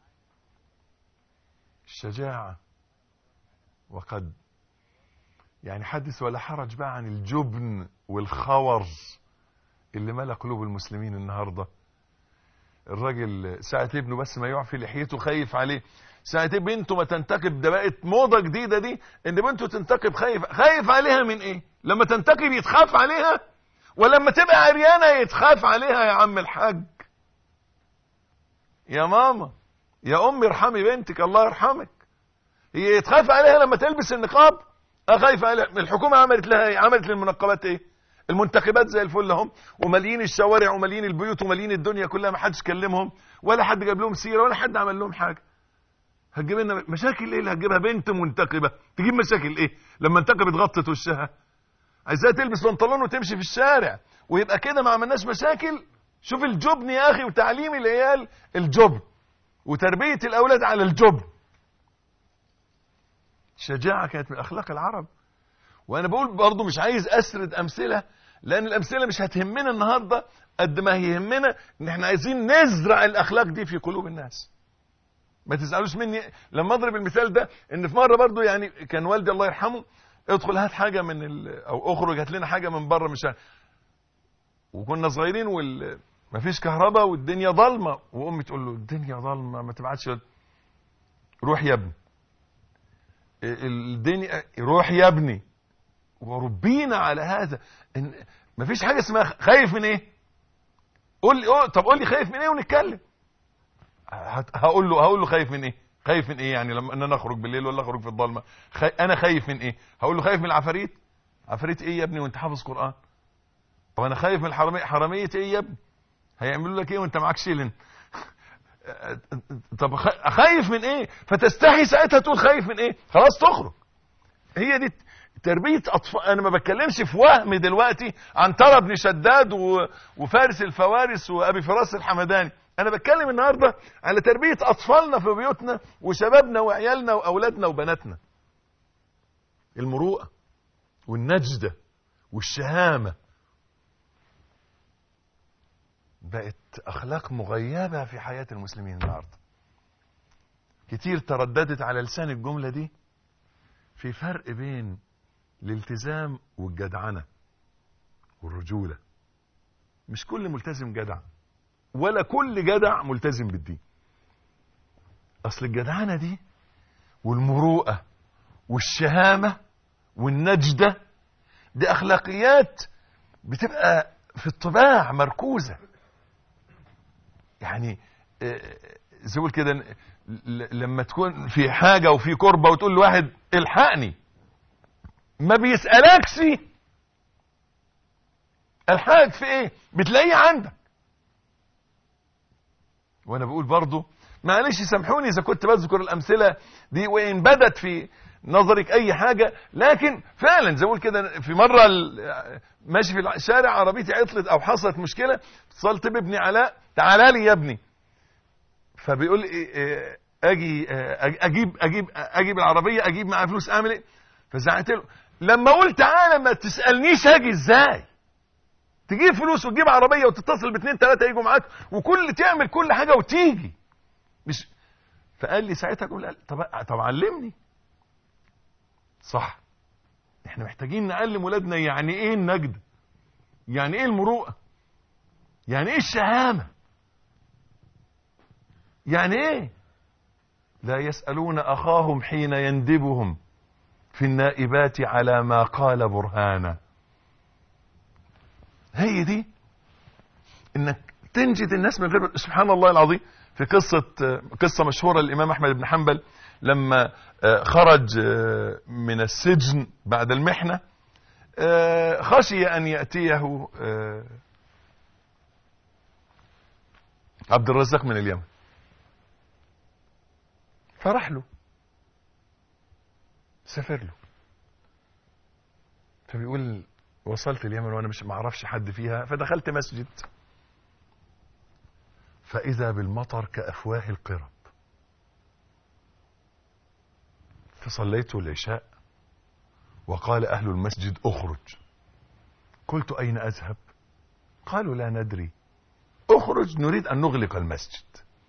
الشجاعة وقد يعني حدث ولا حرج بقى عن الجبن والخور اللي ملا قلوب المسلمين النهاردة الراجل ساعة ابنه بس ما يعفي لحيته خايف عليه ساعة بنته ما تنتقب ده بقت موضة جديدة دي ان بنته تنتقب خايف خايف عليها من ايه لما تنتقب يتخاف عليها ولما تبقى عريانة يتخاف عليها يا عم الحاج يا ماما يا امي ارحمي بنتك الله يرحمك هي يتخاف عليها لما تلبس النقاب اخايف عليها الحكومه عملت لها ايه عملت للمنقبات ايه المنتخبات زي الفل هم ومالين الشوارع ومالين البيوت ومالين الدنيا كلها ما حدش كلمهم ولا حد جاب لهم سيره ولا حد عمل لهم حاجه هتجيب لنا مشاكل ايه اللي هتجيبها بنت منتقبه تجيب مشاكل ايه لما انتقبت غطت وشها عايزاها تلبس بنطلون وتمشي في الشارع ويبقى كده ما عملناش مشاكل شوف الجبن يا اخي وتعليم العيال الجبن وتربيه الاولاد على الجبن الشجاعه كانت من اخلاق العرب وانا بقول برضه مش عايز اسرد امثله لان الامثله مش هتهمنا النهارده قد ما يهمنا ان احنا عايزين نزرع الاخلاق دي في قلوب الناس ما تزعلوش مني لما اضرب المثال ده ان في مره برضه يعني كان والدي الله يرحمه ادخل هات حاجه من ال... او اخرج هات لنا حاجه من بره مش وكنا صغيرين وال مفيش كهرباء والدنيا ضلمه وامي تقول له الدنيا ضلمه ما تبعتش روح يا ابني الدنيا روح يا ابني وربينا على هذا ان مفيش حاجه اسمها خايف من ايه قول لي طب قول لي خايف من ايه ونتكلم هقول له هقول له خايف من ايه خايف من ايه يعني لما ان انا اخرج بالليل ولا اخرج في الضلمه خي... انا خايف من ايه هقول له خايف من العفاريت عفاريت ايه يا ابني وانت حافظ قران طب انا خايف من الحراميه حراميه ايه يا ابني هيعملوا لك ايه وانت معاك شيلن طب خايف من ايه فتستحي ساعتها تقول خايف من ايه خلاص تخرج هي دي تربيه اطفال انا ما بتكلمش في وهم دلوقتي عن ترى بن شداد و... وفارس الفوارس وابي فراس الحمداني انا بتكلم النهارده على تربيه اطفالنا في بيوتنا وشبابنا وعيالنا واولادنا وبناتنا المروءه والنجده والشهامه بقت اخلاق مغيبه في حياه المسلمين النهارده كتير ترددت على لسان الجمله دي في فرق بين الالتزام والجدعنه والرجوله مش كل ملتزم جدع ولا كل جدع ملتزم بالدين اصل الجدعنه دي والمروءه والشهامه والنجده دي اخلاقيات بتبقى في الطباع مركوزه يعني آه، زي ما كده ل- لما تكون في حاجه وفي كربه وتقول لواحد الحقني ما بيسالكش الحقك في ايه بتلاقيه عندك وانا بقول برضو معلش سامحوني اذا كنت بذكر الامثله دي وان بدت في نظرك اي حاجه لكن فعلا زي ما بقول كده في مره ال- ماشي في الشارع عربيتي عطلت او حصلت مشكله اتصلت بابني علاء تعالى لي يا ابني فبيقول لي إيه- إيه، اجي آه، اجيب اجيب اجيب العربيه اجيب معايا فلوس اعمل ايه فزعقت له لما قلت تعالى ما تسالنيش اجي ازاي تجيب فلوس وتجيب عربيه وتتصل باثنين ثلاثه يجوا معاك وكل تعمل كل حاجه وتيجي مش فقال لي ساعتها اقول طب طب علمني صح احنا محتاجين نعلم ولادنا يعني ايه النجد يعني ايه المروءه يعني ايه الشهامه يعني ايه لا يسالون اخاهم حين يندبهم في النائبات على ما قال برهانا هي دي انك تنجد الناس من غير سبحان الله العظيم في قصة قصة مشهورة للإمام أحمد بن حنبل لما خرج من السجن بعد المحنة خشي أن يأتيه عبد الرزاق من اليمن فراح له سافر له فبيقول وصلت اليمن وانا مش معرفش حد فيها فدخلت مسجد فاذا بالمطر كافواه القرب فصليت العشاء وقال اهل المسجد اخرج قلت اين اذهب قالوا لا ندري اخرج نريد ان نغلق المسجد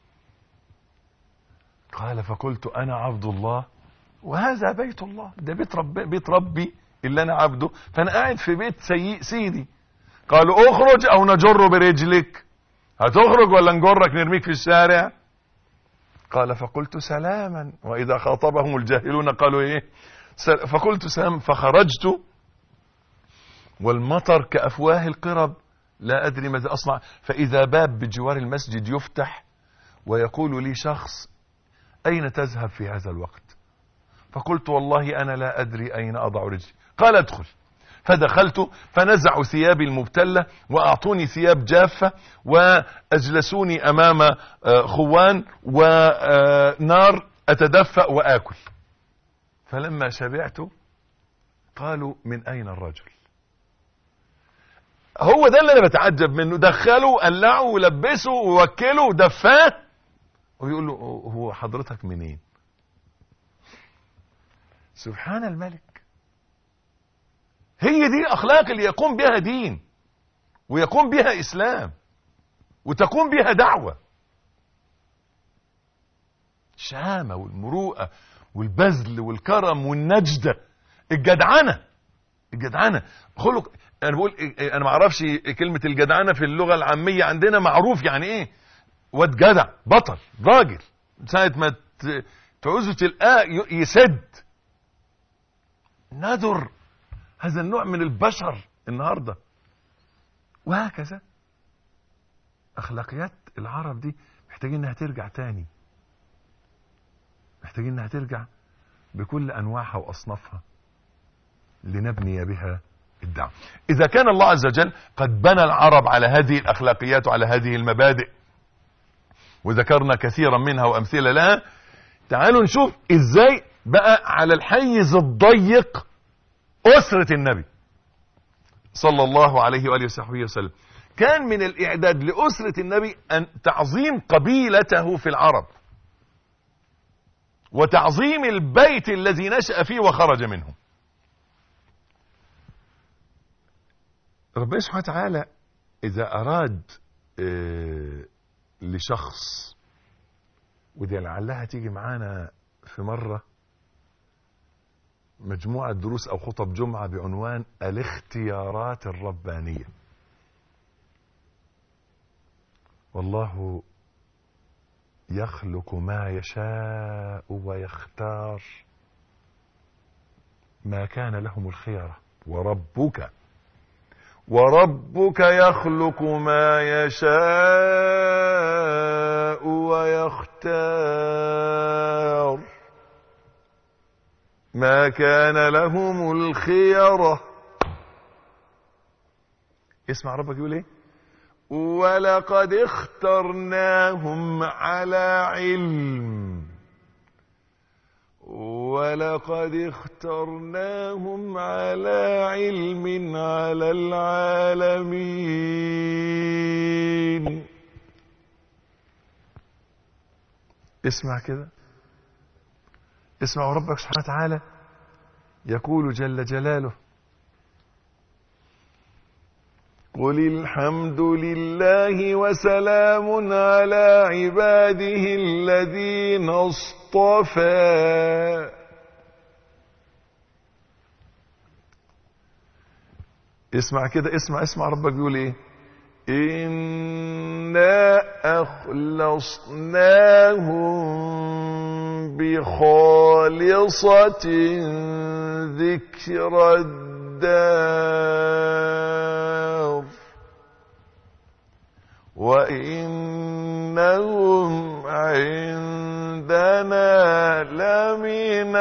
قال فقلت انا عبد الله وهذا بيت الله ده بيت ربي, بيت ربي اللي انا عبده فانا قاعد في بيت سي سيدي قالوا اخرج او نجر برجلك هتخرج ولا نجرك نرميك في الشارع قال فقلت سلاما واذا خاطبهم الجاهلون قالوا ايه فقلت سلام فخرجت والمطر كافواه القرب لا ادري ماذا اصنع فاذا باب بجوار المسجد يفتح ويقول لي شخص اين تذهب في هذا الوقت فقلت والله انا لا ادري اين اضع رجلي قال ادخل فدخلت فنزعوا ثيابي المبتلة واعطوني ثياب جافة واجلسوني امام خوان ونار اتدفأ واكل فلما شبعت قالوا من اين الرجل هو ده اللي انا بتعجب منه دخلوا قلعوا ولبسوا ووكلوا ودفاه ويقول له هو حضرتك منين سبحان الملك هي دي الاخلاق اللي يقوم بها دين ويقوم بها اسلام وتقوم بها دعوه الشهامه والمروءه والبذل والكرم والنجده الجدعنه الجدعنه خلق انا بقول انا ما اعرفش كلمه الجدعنه في اللغه العاميه عندنا معروف يعني ايه واد جدع بطل راجل ساعه ما تعوزه تلقاه يسد ندر هذا النوع من البشر النهارده وهكذا اخلاقيات العرب دي محتاجين انها ترجع تاني محتاجين انها ترجع بكل انواعها واصنافها لنبني بها الدعوه اذا كان الله عز وجل قد بنى العرب على هذه الاخلاقيات وعلى هذه المبادئ وذكرنا كثيرا منها وامثله لها تعالوا نشوف ازاي بقى على الحيز الضيق أسرة النبي صلى الله عليه وآله وصحبه وسلم كان من الإعداد لأسرة النبي أن تعظيم قبيلته في العرب وتعظيم البيت الذي نشأ فيه وخرج منه ربنا سبحانه وتعالى إذا أراد آه، لشخص ودي لعلها تيجي معانا في مرة مجموعة دروس أو خطب جمعة بعنوان الاختيارات الربانية والله يخلق ما يشاء ويختار ما كان لهم الخيرة وربك وربك يخلق ما يشاء ويختار ما كان لهم الخيرة اسمع ربك يقول ايه ولقد اخترناهم على علم ولقد اخترناهم على علم على العالمين اسمع كده اسمع ربك سبحانه وتعالى يقول جل جلاله قل الحمد لله وسلام على عباده الذين اصطفى اسمع كده اسمع اسمع ربك بيقول ايه إنا أخلصناهم بخالصة ذكر الدار وإنهم عندنا لمن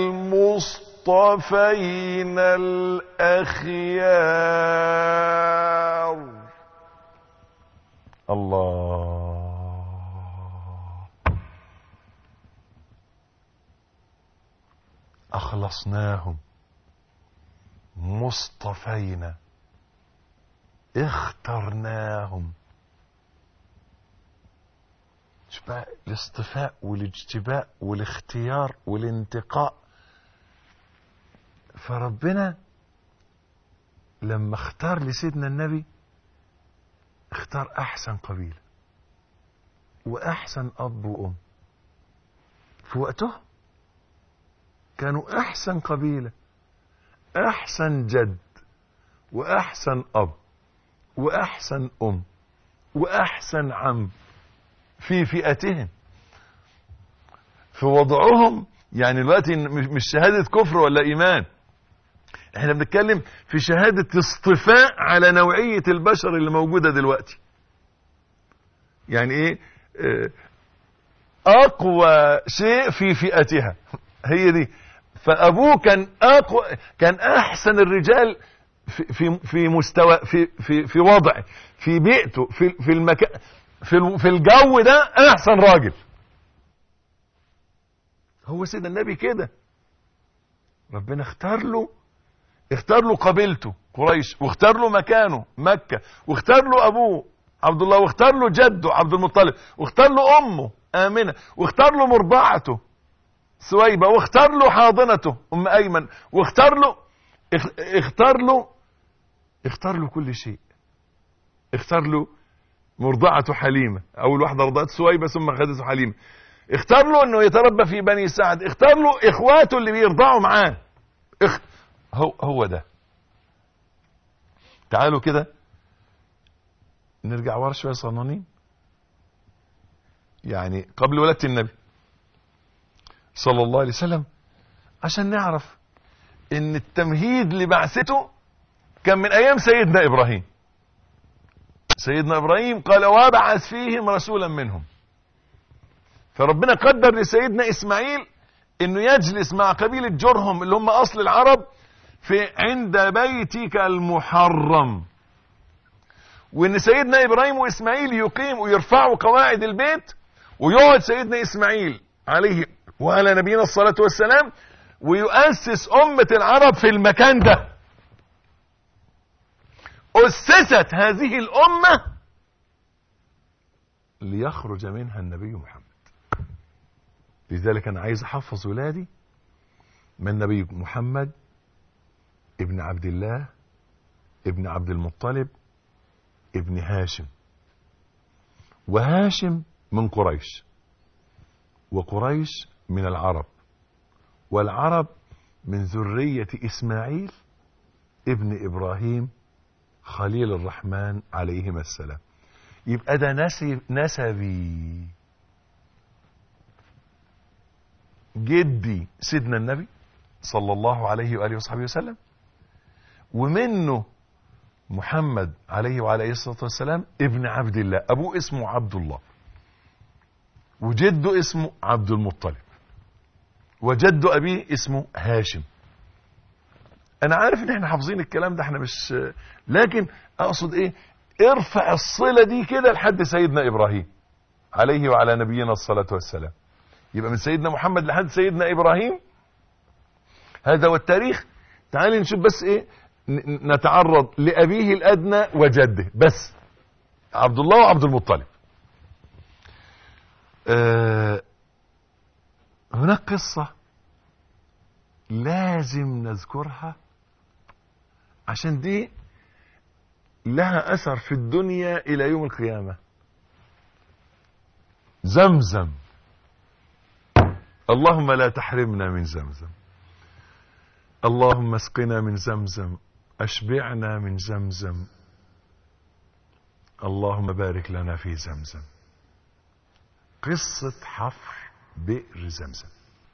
المصطفين الأخيار الله أخلصناهم مصطفينا اخترناهم شوف بقى الاصطفاء والاجتباء والاختيار والانتقاء فربنا لما اختار لسيدنا النبي اختار احسن قبيله واحسن اب وام في وقته كانوا احسن قبيله احسن جد واحسن اب واحسن ام واحسن عم في فئتهم في وضعهم يعني دلوقتي مش مش شهاده كفر ولا ايمان احنا بنتكلم في شهادة اصطفاء على نوعية البشر اللي موجودة دلوقتي يعني ايه اه اقوى شيء في فئتها هي دي فابوه كان اقوى كان احسن الرجال في في في مستوى في في في وضعه في بيئته في في المكان في في الجو ده احسن راجل هو سيدنا النبي كده ربنا اختار له اختار له قبيلته قريش واختار له مكانه مكة واختار له ابوه عبد الله واختار له جده عبد المطلب واختار له امه امنه واختار له مرضعته سويبه واختار له حاضنته ام ايمن واختار له اختار له اختار له كل شيء اختار له مرضعته حليمه اول واحده رضعت سويبه ثم خدته حليمه اختار له انه يتربى في بني سعد اختار له اخواته اللي بيرضعوا معاه اخ... هو هو ده تعالوا كده نرجع ورا شويه صنانين يعني قبل ولادة النبي صلى الله عليه وسلم عشان نعرف ان التمهيد لبعثته كان من ايام سيدنا ابراهيم سيدنا ابراهيم قال وابعث فيهم رسولا منهم فربنا قدر لسيدنا اسماعيل انه يجلس مع قبيلة جرهم اللي هم اصل العرب في عند بيتك المحرم وان سيدنا ابراهيم واسماعيل يقيم ويرفعوا قواعد البيت ويقعد سيدنا اسماعيل عليه وعلى نبينا الصلاة والسلام ويؤسس أمة العرب في المكان ده أسست هذه الأمة ليخرج منها النبي محمد لذلك أنا عايز أحفظ ولادي من النبي محمد ابن عبد الله ابن عبد المطلب ابن هاشم وهاشم من قريش وقريش من العرب والعرب من ذرية إسماعيل ابن إبراهيم خليل الرحمن عليهما السلام يبقى ده نسب نسبي جدي سيدنا النبي صلى الله عليه وآله وصحبه وسلم ومنه محمد عليه وعلى الصلاة والسلام ابن عبد الله أبوه اسمه عبد الله وجده اسمه عبد المطلب وجد أبيه اسمه هاشم أنا عارف إن إحنا حافظين الكلام ده إحنا مش لكن أقصد إيه ارفع الصلة دي كده لحد سيدنا إبراهيم عليه وعلى نبينا الصلاة والسلام يبقى من سيدنا محمد لحد سيدنا إبراهيم هذا هو التاريخ تعالي نشوف بس إيه نتعرض لأبيه الأدنى وجده بس عبد الله وعبد المطلب آه هناك قصة لازم نذكرها عشان دي لها أثر في الدنيا إلى يوم القيامة زمزم اللهم لا تحرمنا من زمزم اللهم اسقنا من زمزم أشبعنا من زمزم اللهم بارك لنا في زمزم قصة حفر بئر زمزم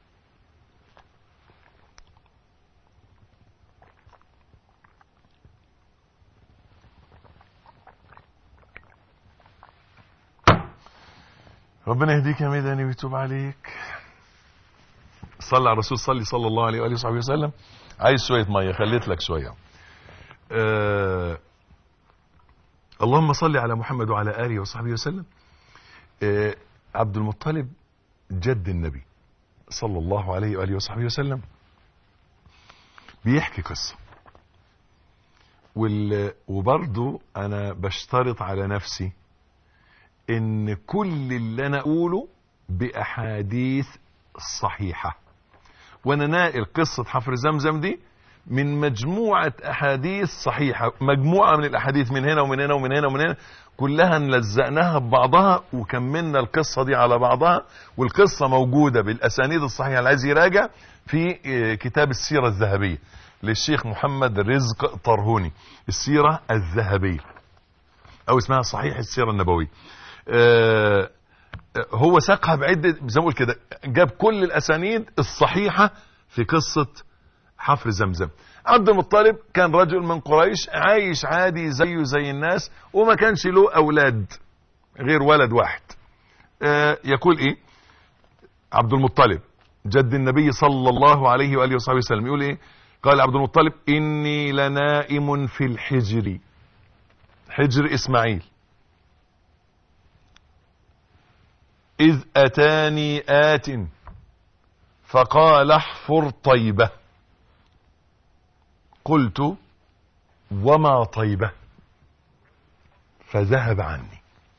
ربنا يهديك يا ميداني ويتوب عليك صلى على الرسول صلي صلى الله عليه وآله وصحبه وسلم عايز شوية مية خليت لك شوية آه اللهم صل على محمد وعلى آله وصحبه وسلم آه عبد المطلب جد النبي صلى الله عليه وآله وصحبه وسلم بيحكي قصة وال... وبرضو أنا بشترط على نفسي إن كل اللي أنا أقوله بأحاديث صحيحة وأنا ناقل قصة حفر زمزم دي من مجموعة أحاديث صحيحة مجموعة من الأحاديث من هنا ومن هنا ومن هنا ومن هنا كلها نلزقناها ببعضها وكملنا القصة دي على بعضها والقصة موجودة بالأسانيد الصحيحة اللي عايز يراجع في كتاب السيرة الذهبية للشيخ محمد رزق طرهوني السيرة الذهبية أو اسمها صحيح السيرة النبوية هو ساقها بعدة زي ما كده جاب كل الأسانيد الصحيحة في قصة حفر زمزم عبد المطلب كان رجل من قريش عايش عادي زيه زي الناس وما كانش له أولاد غير ولد واحد آه يقول إيه عبد المطلب جد النبي صلى الله عليه وآله وصحبه وسلم يقول إيه قال عبد المطلب إني لنائم في الحجر حجر إسماعيل إذ أتاني آت فقال احفر طيبة قلت وما طيبة فذهب عني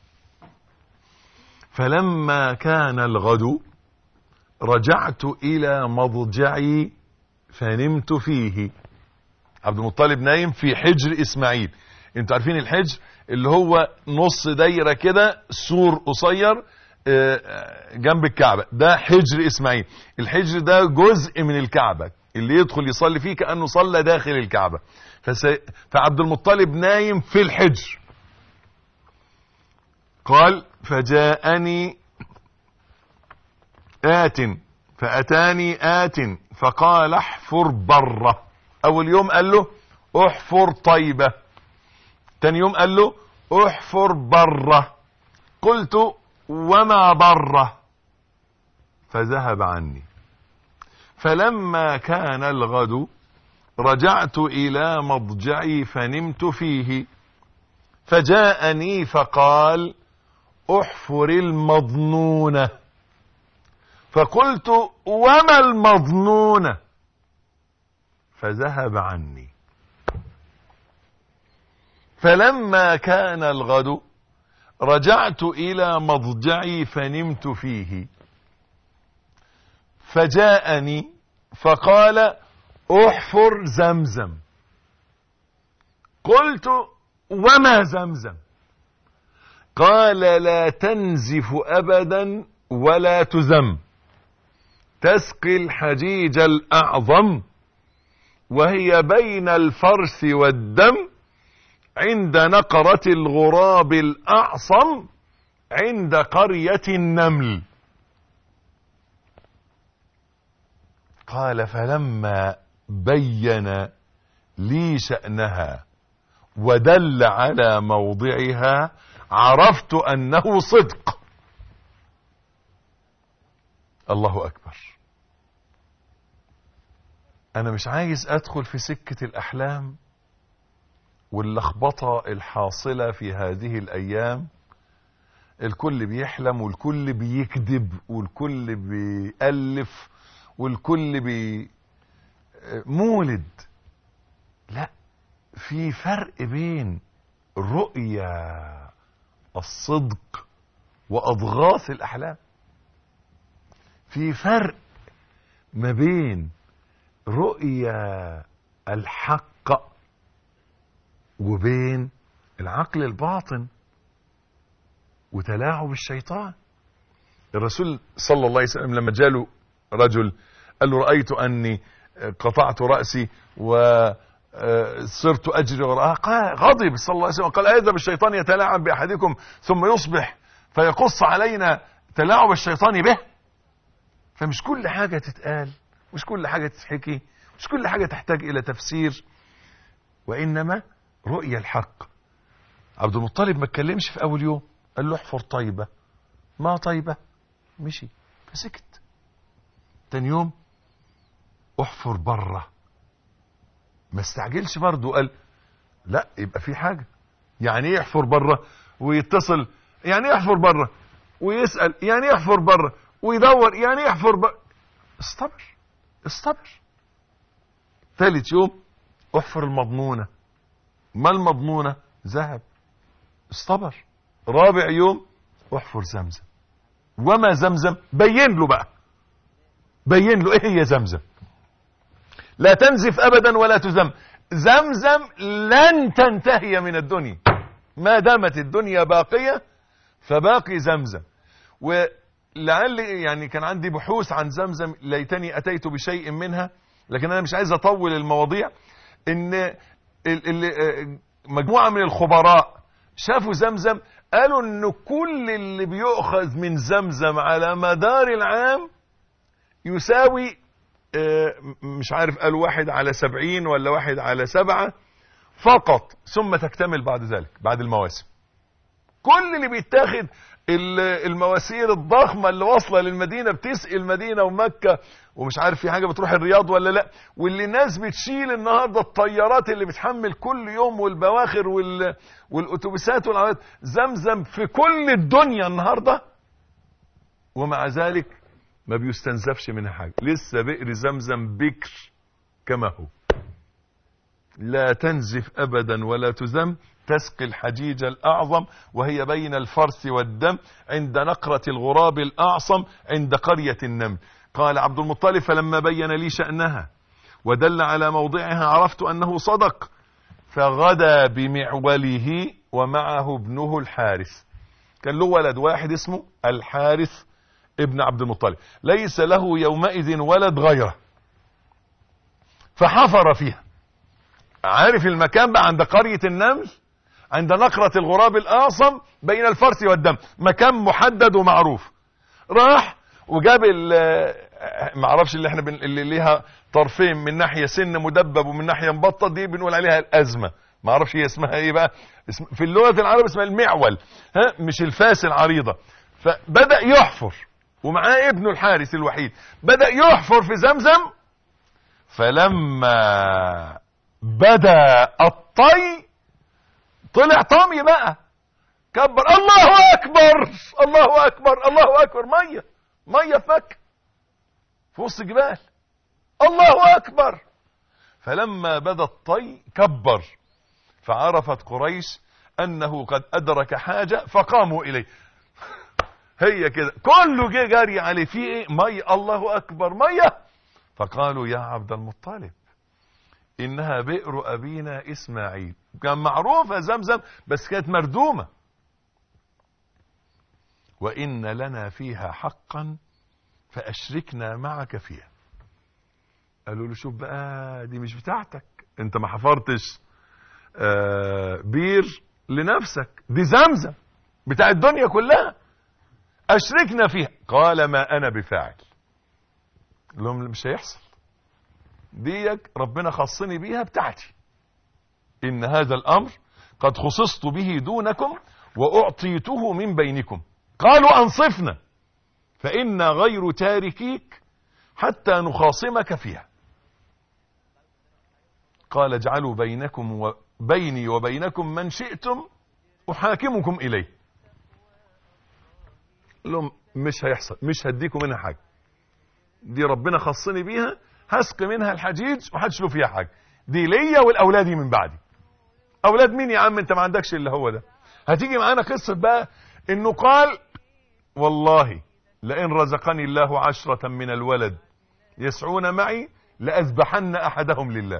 فلما كان الغد رجعت إلى مضجعي فنمت فيه عبد المطلب نايم في حجر إسماعيل انتوا عارفين الحجر اللي هو نص دايرة كده سور قصير جنب الكعبة ده حجر إسماعيل الحجر ده جزء من الكعبة اللي يدخل يصلي فيه كأنه صلى داخل الكعبة فس... فعبد المطلب نايم في الحجر قال فجاءني آت فأتاني آت فقال احفر برة أول يوم قال له احفر طيبة تاني يوم قال له احفر برة قلت وما بره فذهب عني فلما كان الغد رجعت إلى مضجعي فنمت فيه فجاءني فقال احفر المضنونة فقلت وما المضنونة فذهب عني فلما كان الغد رجعت إلى مضجعي فنمت فيه فجاءني فقال احفر زمزم قلت وما زمزم قال لا تنزف أبدا ولا تزم تسقي الحجيج الأعظم وهي بين الفرس والدم عند نقرة الغراب الأعصم عند قرية النمل قال فلما بين لي شأنها ودل على موضعها عرفت أنه صدق الله أكبر أنا مش عايز أدخل في سكة الأحلام واللخبطة الحاصلة في هذه الأيام الكل بيحلم والكل بيكذب والكل بيألف والكل بي مولد لا في فرق بين رؤيا الصدق وأضغاث الأحلام في فرق ما بين رؤيا الحق وبين العقل الباطن وتلاعب الشيطان الرسول صلى الله عليه وسلم لما جاله رجل قال له رأيت أني قطعت رأسي وصرت أجري وراءها قال غضب صلى الله عليه وسلم قال أيضا الشيطان يتلاعب بأحدكم ثم يصبح فيقص علينا تلاعب الشيطان به فمش كل حاجة تتقال مش كل حاجة تتحكي مش كل حاجة تحتاج إلى تفسير وإنما رؤية الحق عبد المطلب ما اتكلمش في أول يوم قال له احفر طيبة ما طيبة مشي فسكت تاني يوم احفر بره ما استعجلش برضه قال لا يبقى في حاجة يعني ايه يحفر بره ويتصل يعني ايه يحفر بره ويسأل يعني ايه يحفر بره ويدور يعني ايه يحفر بره استبر استبر ثالث يوم احفر المضمونة ما المضمونة ذهب استبر رابع يوم احفر زمزم وما زمزم بين له بقى بين له ايه هي زمزم لا تنزف ابدا ولا تزم زمزم لن تنتهي من الدنيا ما دامت الدنيا باقية فباقي زمزم ولعل يعني كان عندي بحوث عن زمزم ليتني اتيت بشيء منها لكن انا مش عايز اطول المواضيع ان مجموعة من الخبراء شافوا زمزم قالوا ان كل اللي بيؤخذ من زمزم على مدار العام يساوي مش عارف قالوا واحد على سبعين ولا واحد على سبعة فقط ثم تكتمل بعد ذلك بعد المواسم كل اللي بيتاخد المواسير الضخمة اللي واصلة للمدينة بتسقي المدينة ومكة ومش عارف في حاجة بتروح الرياض ولا لا واللي الناس بتشيل النهاردة الطيارات اللي بتحمل كل يوم والبواخر وال... والأتوبيسات والعربيات زمزم في كل الدنيا النهاردة ومع ذلك ما بيستنزفش منها حاجة لسه بئر زمزم بكر كما هو لا تنزف أبدا ولا تزم تسقي الحجيج الأعظم وهي بين الفرث والدم عند نقرة الغراب الأعصم عند قرية النمل قال عبد المطلب فلما بين لي شأنها ودل على موضعها عرفت أنه صدق فغدا بمعوله ومعه ابنه الحارث كان له ولد واحد اسمه الحارث ابن عبد المطلب ليس له يومئذ ولد غيره فحفر فيها عارف المكان بقى عند قرية النمل عند نقرة الغراب الأعصم بين الفرس والدم مكان محدد ومعروف راح وجاب ما اعرفش اللي احنا بن... اللي ليها طرفين من ناحية سن مدبب ومن ناحية مبطط دي بنقول عليها الأزمة ما اعرفش هي اسمها ايه بقى اسم... في اللغة العربية اسمها المعول ها مش الفاس العريضة فبدأ يحفر ومعاه ابنه الحارث الوحيد بدأ يحفر في زمزم فلما بدأ الطي طلع طامي بقى كبر الله اكبر الله اكبر الله اكبر ميه ميه في مكه في وسط الجبال الله اكبر فلما بدا الطي كبر فعرفت قريش انه قد ادرك حاجة فقاموا اليه هي كده كله جه جري عليه في ايه مي الله اكبر ميه فقالوا يا عبد المطلب انها بئر ابينا اسماعيل كان معروفة زمزم بس كانت مردومة وان لنا فيها حقا فاشركنا معك فيها قالوا له شوف بقى دي مش بتاعتك انت ما حفرتش آه بير لنفسك دي زمزم بتاع الدنيا كلها اشركنا فيها قال ما انا بفاعل لهم مش هيحصل ديك ربنا خصني بيها بتاعتي ان هذا الامر قد خصصت به دونكم واعطيته من بينكم قالوا انصفنا فانا غير تاركيك حتى نخاصمك فيها قال اجعلوا بينكم وبيني وبينكم من شئتم احاكمكم اليه لهم مش هيحصل مش هديكم منها حاجه دي ربنا خصني بيها هسق منها الحجيج وحدش له فيها حاجه دي ليا والاولادي من بعدي اولاد مين يا عم انت ما عندكش الا هو ده هتيجي معانا قصه بقى انه قال والله لئن رزقني الله عشرة من الولد يسعون معي لأذبحن أحدهم لله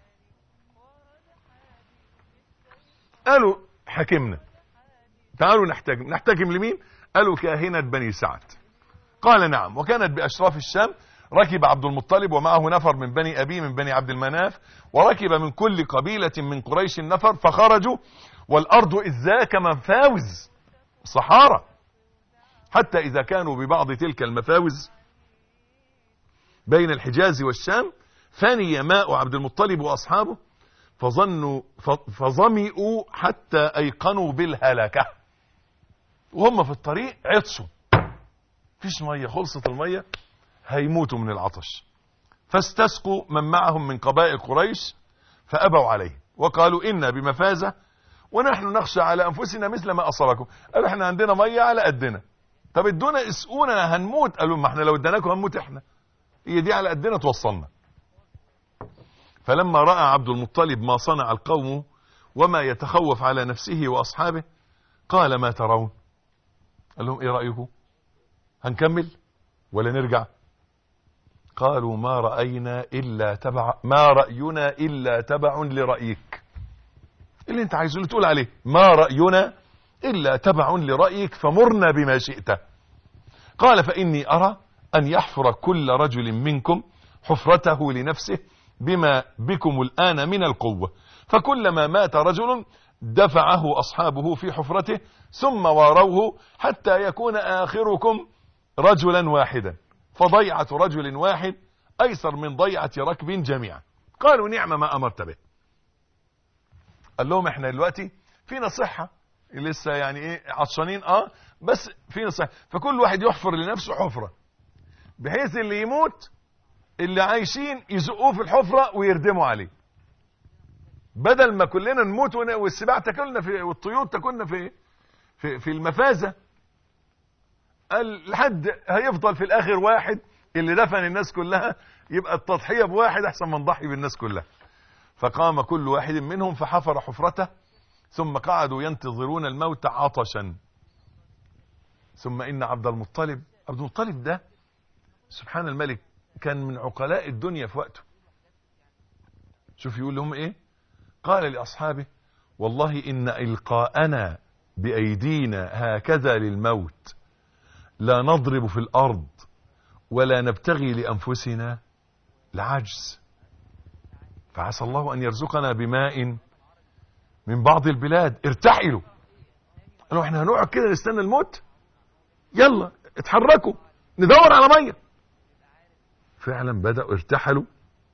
قالوا حكمنا تعالوا نحتكم نحتكم لمين قالوا كاهنة بني سعد قال نعم وكانت بأشراف الشام ركب عبد المطلب ومعه نفر من بني أبي من بني عبد المناف وركب من كل قبيلة من قريش النفر فخرجوا والأرض إذ ذاك مفاوز صحارى حتى إذا كانوا ببعض تلك المفاوز بين الحجاز والشام ثني ماء عبد المطلب وأصحابه فظنوا فظمئوا حتى أيقنوا بالهلكة وهم في الطريق عطشوا فيش مية خلصت المية هيموتوا من العطش فاستسقوا من معهم من قبائل قريش فأبوا عليه وقالوا إنا بمفازة ونحن نخشى على أنفسنا مثل ما أصابكم قالوا احنا عندنا مية على قدنا طب ادونا اسقونا هنموت قالوا ما احنا لو اديناكم هنموت احنا هي دي على قدنا توصلنا فلما رأى عبد المطلب ما صنع القوم وما يتخوف على نفسه وأصحابه قال ما ترون قال لهم ايه رأيكم هنكمل ولا نرجع قالوا ما رأينا إلا تبع ما رأينا إلا تبع لرأيك اللي انت عايزه اللي تقول عليه ما رأينا إلا تبع لرأيك فمرنا بما شئت قال فإني أرى أن يحفر كل رجل منكم حفرته لنفسه بما بكم الآن من القوة فكلما مات رجل دفعه أصحابه في حفرته ثم واروه حتى يكون آخركم رجلا واحدا فضيعة رجل واحد أيسر من ضيعة ركب جميعا قالوا نعم ما أمرت به قال لهم احنا دلوقتي فينا صحة لسه يعني ايه عطشانين اه بس فينا صحة فكل واحد يحفر لنفسه حفرة بحيث اللي يموت اللي عايشين يزقوه في الحفرة ويردموا عليه بدل ما كلنا نموت والسباع تاكلنا في والطيور تاكلنا في في في المفازة قال لحد هيفضل في الاخر واحد اللي دفن الناس كلها يبقى التضحية بواحد احسن من ضحي بالناس كلها فقام كل واحد منهم فحفر حفرته ثم قعدوا ينتظرون الموت عطشا ثم ان عبد المطلب عبد المطلب ده سبحان الملك كان من عقلاء الدنيا في وقته شوف يقول لهم ايه قال لاصحابه والله ان القاءنا بايدينا هكذا للموت لا نضرب في الارض ولا نبتغي لانفسنا العجز فعسى الله ان يرزقنا بماء من بعض البلاد ارتحلوا قالوا احنا هنقعد كده نستنى الموت يلا اتحركوا ندور على ميه فعلا بدأوا ارتحلوا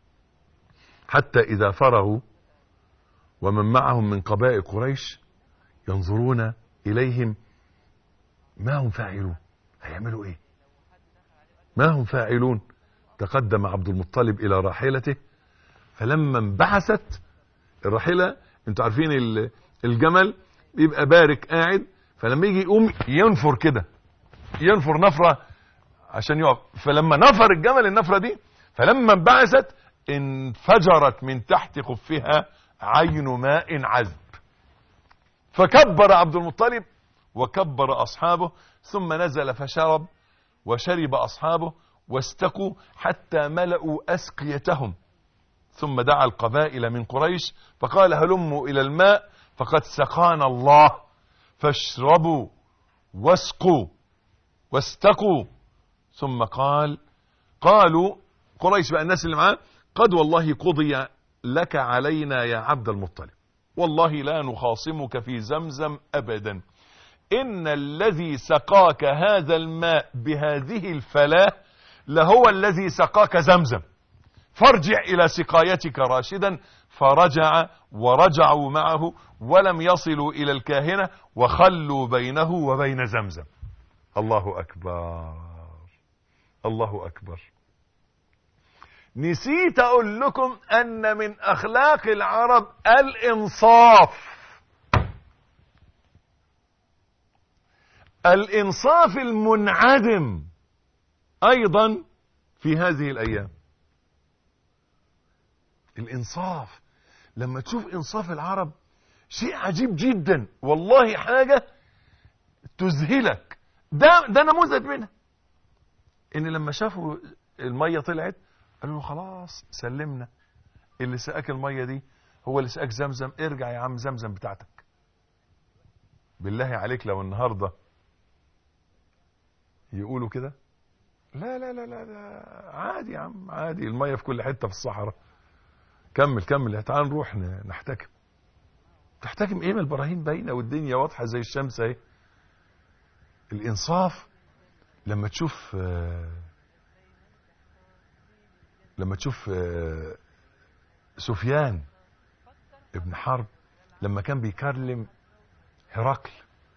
حتى إذا فرغوا ومن معهم من قبائل قريش ينظرون إليهم ما هم فاعلون هيعملوا ايه ما هم فاعلون تقدم عبد المطلب إلى راحلته فلما انبعثت الراحلة انتوا عارفين الجمل بيبقى بارك قاعد فلما يجي يقوم ينفر كده ينفر نفره عشان يقف فلما نفر الجمل النفرة دي فلما انبعثت انفجرت من تحت خفها عين ماء عذب فكبر عبد المطلب وكبر أصحابه ثم نزل فشرب وشرب أصحابه واستقوا حتى ملأوا أسقيتهم ثم دعا القبائل من قريش فقال هلموا إلى الماء فقد سقانا الله فاشربوا واسقوا واستقوا ثم قال قالوا قريش بقى الناس اللي معاه قد والله قضي لك علينا يا عبد المطلب والله لا نخاصمك في زمزم أبدا إن الذي سقاك هذا الماء بهذه الفلاة لهو الذي سقاك زمزم فارجع إلى سقايتك راشدا فرجع ورجعوا معه ولم يصلوا إلى الكاهنة وخلوا بينه وبين زمزم الله أكبر الله أكبر نسيت أقول لكم أن من أخلاق العرب الإنصاف الإنصاف المنعدم أيضا في هذه الأيام الإنصاف لما تشوف إنصاف العرب شيء عجيب جدا والله حاجة تذهلك ده ده نموذج منها ان لما شافوا المية طلعت قالوا له خلاص سلمنا اللي سقاك المية دي هو اللي سقاك زمزم ارجع يا عم زمزم بتاعتك بالله عليك لو النهاردة يقولوا كده لا لا لا لا لا عادي يا عم عادي المية في كل حتة في الصحراء كمل كمل تعال نروح نحتكم تحتكم ايه ما البراهين باينه والدنيا واضحه زي الشمس اهي الانصاف لما تشوف لما تشوف سفيان ابن حرب لما كان بيكلم هرقل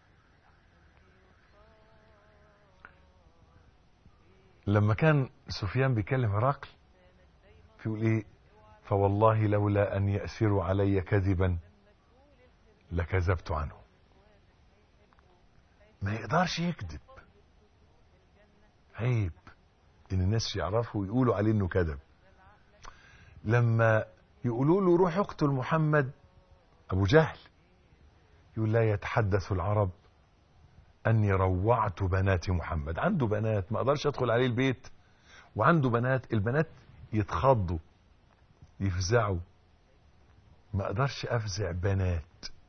لما كان سفيان بيكلم هرقل بيقول ايه فوالله لولا ان يأسروا علي كذبا لكذبت عنه ما يقدرش يكذب عيب ان الناس يعرفوا ويقولوا عليه انه كذب لما يقولوا له روح اقتل محمد ابو جهل يقول لا يتحدث العرب اني روعت بنات محمد عنده بنات ما اقدرش ادخل عليه البيت وعنده بنات البنات يتخضوا يفزعوا ما اقدرش افزع بنات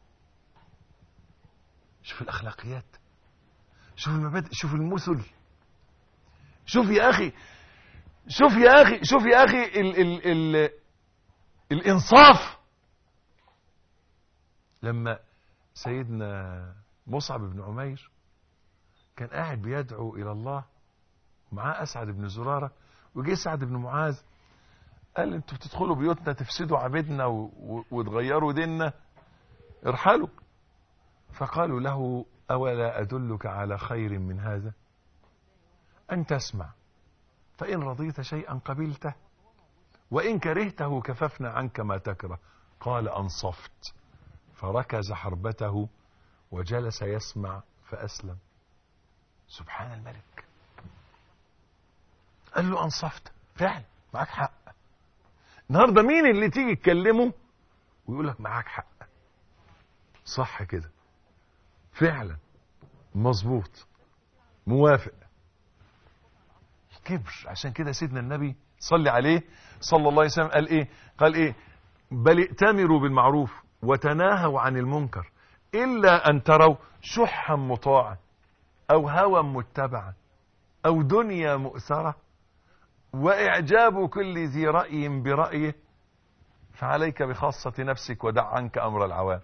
شوف الاخلاقيات شوف المبادئ شوف المثل شوف يا اخي شوف يا اخي شوف يا اخي ال ال ال الانصاف لما سيدنا مصعب بن عمير كان قاعد بيدعو الى الله معاه اسعد بن زراره وجه سعد بن معاذ قال انتوا بتدخلوا بيوتنا تفسدوا عبيدنا وتغيروا ديننا ارحلوا فقالوا له أولا أدلك على خير من هذا أن تسمع فإن رضيت شيئا قبلته وإن كرهته كففنا عنك ما تكره قال أنصفت فركز حربته وجلس يسمع فأسلم سبحان الملك قال له أنصفت فعلا معاك حق النهارده مين اللي تيجي تكلمه ويقول لك معاك حق صح كده فعلا مظبوط موافق كبر عشان كده سيدنا النبي صلي عليه صلى الله عليه وسلم قال ايه قال ايه بل ائتمروا بالمعروف وتناهوا عن المنكر الا ان تروا شحا مطاعا او هوى متبعا او دنيا مؤثرة واعجاب كل ذي رأي برأيه فعليك بخاصة نفسك ودع عنك امر العوام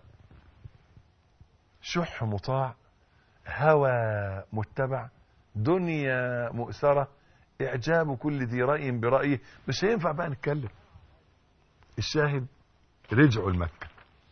شح مطاع هوى متبع دنيا مؤثرة اعجاب كل ذي رأي برأيه مش هينفع بقى نتكلم الشاهد رجعوا لمكة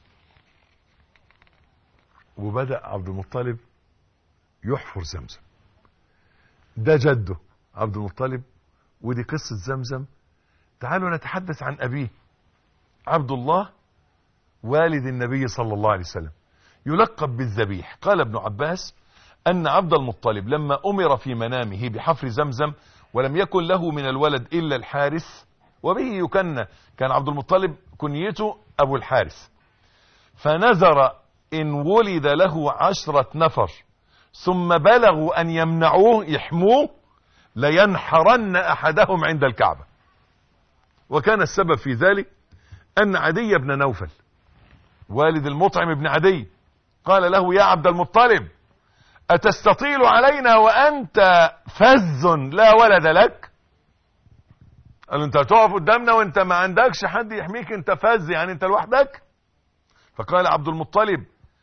وبدأ عبد المطلب يحفر زمزم ده جده عبد المطلب ودي قصة زمزم تعالوا نتحدث عن أبيه عبد الله والد النبي صلى الله عليه وسلم يلقب بالذبيح قال ابن عباس أن عبد المطلب لما أمر في منامه بحفر زمزم ولم يكن له من الولد إلا الحارث وبه يكنى كان عبد المطلب كنيته أبو الحارث فنذر إن ولد له عشرة نفر ثم بلغوا أن يمنعوه يحموه لينحرن أحدهم عند الكعبة وكان السبب في ذلك أن عدي بن نوفل والد المطعم بن عدي قال له يا عبد المطلب أتستطيل علينا وأنت فز لا ولد لك قال له انت هتقف قدامنا وانت ما عندكش حد يحميك انت فز يعني انت لوحدك فقال عبد المطلب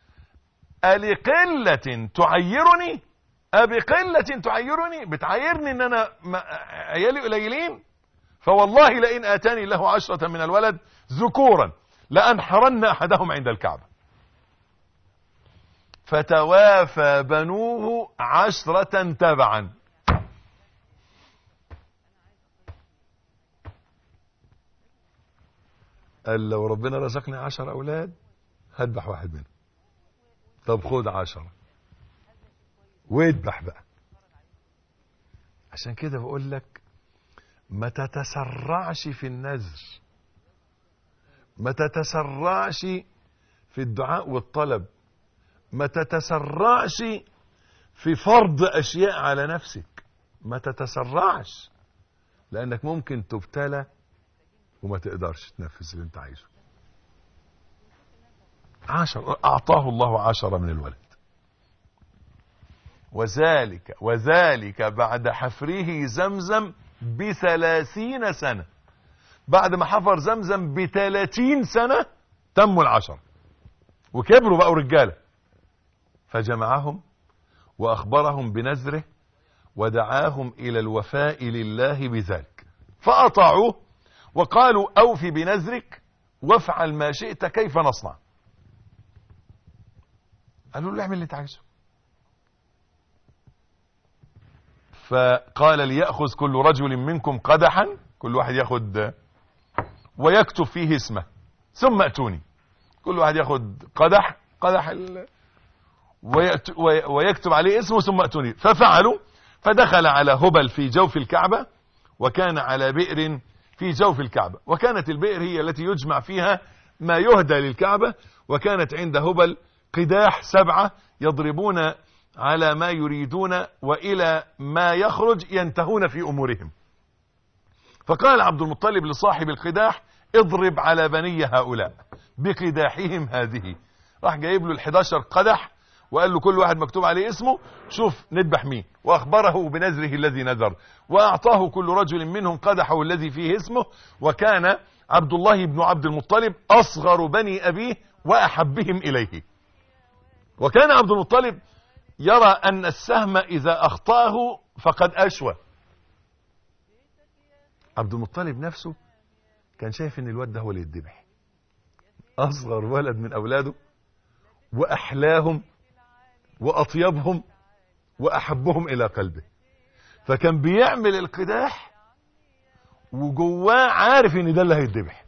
ألقلة تعيرني أبقلة تعيرني بتعيرني ان انا عيالي قليلين فوالله لئن اتاني له عشرة من الولد ذكورا لأنحرن احدهم عند الكعبة فتوافى بنوه عشرة تبعا قال لو ربنا رزقني عشر اولاد هذبح واحد منهم طب خد عشرة واذبح بقى عشان كده بقول لك ما تتسرعش في النذر ما تتسرعش في الدعاء والطلب ما تتسرعش في فرض اشياء على نفسك ما تتسرعش لانك ممكن تبتلى وما تقدرش تنفذ اللي انت عايزه عشر اعطاه الله عشرة من الولد وذلك وذلك بعد حفره زمزم بثلاثين سنة بعد ما حفر زمزم بثلاثين سنة تموا العشر وكبروا بقوا رجالة فجمعهم وأخبرهم بنذره ودعاهم إلى الوفاء لله بذلك فأطاعوه وقالوا أوفي بنذرك وافعل ما شئت كيف نصنع قالوا له اعمل اللي انت عايزه فقال ليأخذ كل رجل منكم قدحا كل واحد ياخد ويكتب فيه اسمه ثم اتوني كل واحد ياخد قدح قدح ال... ويأت... ويكتب عليه اسمه ثم اتوني ففعلوا فدخل على هبل في جوف الكعبة وكان على بئر في جوف الكعبة وكانت البئر هي التي يجمع فيها ما يهدى للكعبة وكانت عند هبل قداح سبعة يضربون على ما يريدون وإلى ما يخرج ينتهون في أمورهم فقال عبد المطلب لصاحب القداح اضرب على بني هؤلاء بقداحهم هذه راح جايب له ال11 قدح وقال له كل واحد مكتوب عليه اسمه شوف نذبح مين واخبره بنذره الذي نذر واعطاه كل رجل منهم قدحه الذي فيه اسمه وكان عبد الله بن عبد المطلب اصغر بني ابيه واحبهم اليه وكان عبد المطلب يرى ان السهم اذا اخطاه فقد اشوى عبد المطلب نفسه كان شايف ان الواد ده هو اللي يتذبح اصغر ولد من اولاده واحلاهم واطيبهم واحبهم الى قلبه فكان بيعمل القداح وجواه عارف ان ده اللي هيتذبح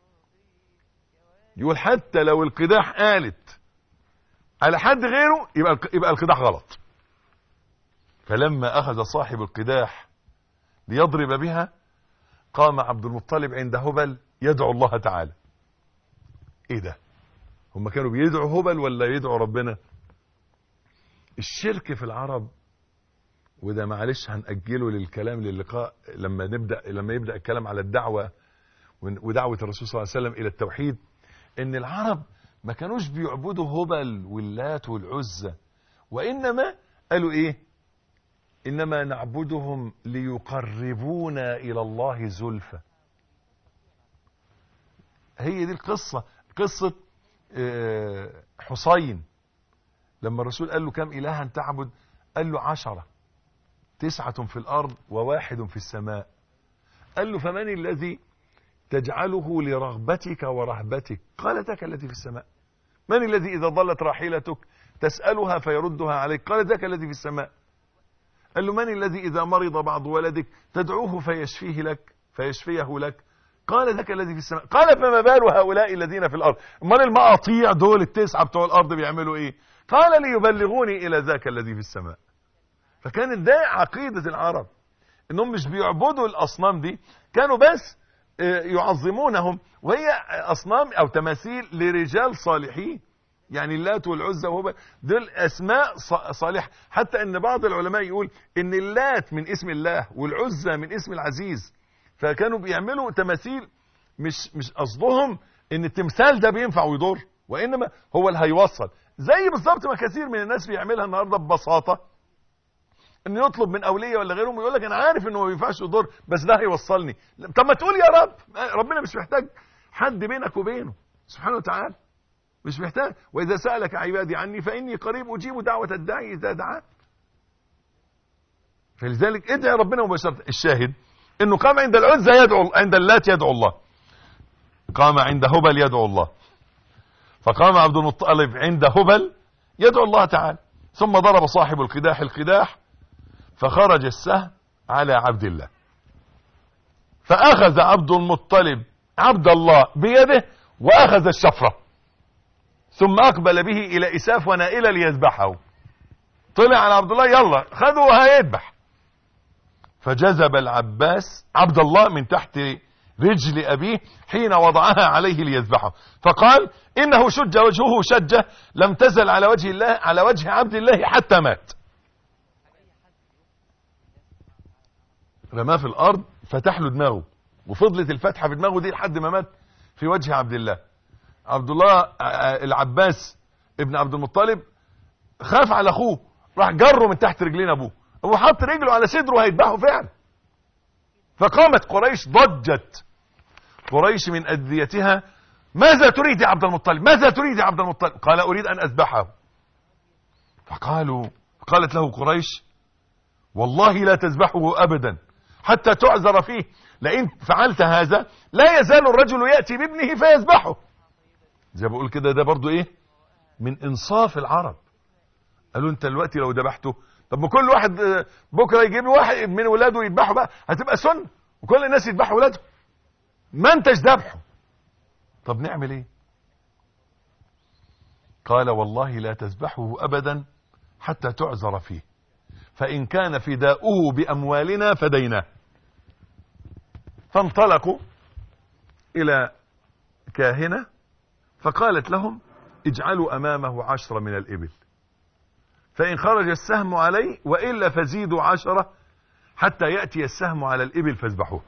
يقول حتى لو القداح قالت على حد غيره يبقى يبقى القداح غلط فلما اخذ صاحب القداح ليضرب بها قام عبد المطلب عند هبل يدعو الله تعالى ايه ده هم كانوا بيدعوا هبل ولا يدعوا ربنا الشرك في العرب وده معلش هنأجله للكلام للقاء لما نبدأ لما يبدأ الكلام على الدعوة ودعوة الرسول صلى الله عليه وسلم إلى التوحيد إن العرب ما كانوش بيعبدوا هبل واللات والعزة وإنما قالوا إيه إنما نعبدهم ليقربونا إلى الله زلفى هي دي القصة قصة حسين لما الرسول قال له كم إلها تعبد قال له عشرة تسعة في الأرض وواحد في السماء قال له فمن الذي تجعله لرغبتك ورهبتك قال ذاك الذي في السماء من الذي إذا ضلت راحلتك تسألها فيردها عليك قال ذاك الذي في السماء قال له من الذي إذا مرض بعض ولدك تدعوه فيشفيه لك فيشفيه لك قال ذاك الذي في السماء قال فما بال هؤلاء الذين في الأرض امال المقاطيع دول التسعة بتوع الأرض بيعملوا إيه قال ليبلغوني إلى ذاك الذي في السماء فكانت ده عقيدة العرب انهم مش بيعبدوا الاصنام دي كانوا بس آه، يعظمونهم وهي اصنام او تماثيل لرجال صالحين يعني اللات والعزى وهو دول اسماء ص- صالحه حتى ان بعض العلماء يقول ان اللات من اسم الله والعزى من اسم العزيز فكانوا بيعملوا تماثيل مش مش قصدهم ان التمثال ده بينفع ويضر وانما هو اللي هيوصل زي بالظبط ما كثير من الناس بيعملها النهارده ببساطه ان يطلب من اوليه ولا غيرهم ويقول لك انا عارف انه ما بينفعش يضر بس ده هيوصلني طب ما تقول يا رب ربنا مش محتاج حد بينك وبينه سبحانه وتعالى مش محتاج واذا سالك عبادي عني فاني قريب اجيب دعوه الداعي اذا دعان فلذلك ادعي ربنا مباشره الشاهد انه قام عند العزى يدعو عند اللات يدعو الله قام عند هبل يدعو الله فقام عبد المطلب عند هبل يدعو الله تعالى ثم ضرب صاحب القداح القداح فخرج السهم على عبد الله فأخذ عبد المطلب عبد الله بيده وأخذ الشفرة ثم أقبل به إلى إساف ونائلة ليذبحه طلع على عبد الله يلا خذه وهيذبح فجذب العباس عبد الله من تحت رجل أبيه حين وضعها عليه ليذبحه فقال إنه شج وجهه شجة لم تزل على وجه الله على وجه عبد الله حتى مات رماه في الأرض فتح له دماغه وفضلت الفتحة في دماغه دي لحد ما مات في وجه عبد الله عبد الله آه، العباس ابن عبد المطلب خاف على أخوه راح جره من تحت رجلين أبوه هو حط رجله على صدره هيذبحه فعلا فقامت قريش ضجت قريش من أذيتها ماذا تريد يا عبد المطلب ماذا تريد يا عبد المطلب قال أريد أن أذبحه فقالوا قالت له قريش والله لا تذبحه أبدا حتى تعذر فيه لئن فعلت هذا لا يزال الرجل يأتي بابنه فيذبحه زي ما بقول كده ده برضو ايه من انصاف العرب قالوا انت دلوقتي لو ذبحته طب ما كل واحد آه، بكره يجيب له واحد من ولاده يذبحه بقى هتبقى سنه وكل الناس يذبحوا ولادهم ما انتش ذبحه طب نعمل ايه قال والله لا تذبحه ابدا حتى تعذر فيه فان كان فداؤه باموالنا فديناه فانطلقوا الى كاهنه فقالت لهم اجعلوا امامه عشرة من الابل فإن خرج السهم عليه وإلا فزيدوا عشرة حتى يأتي السهم على الإبل فاذبحوه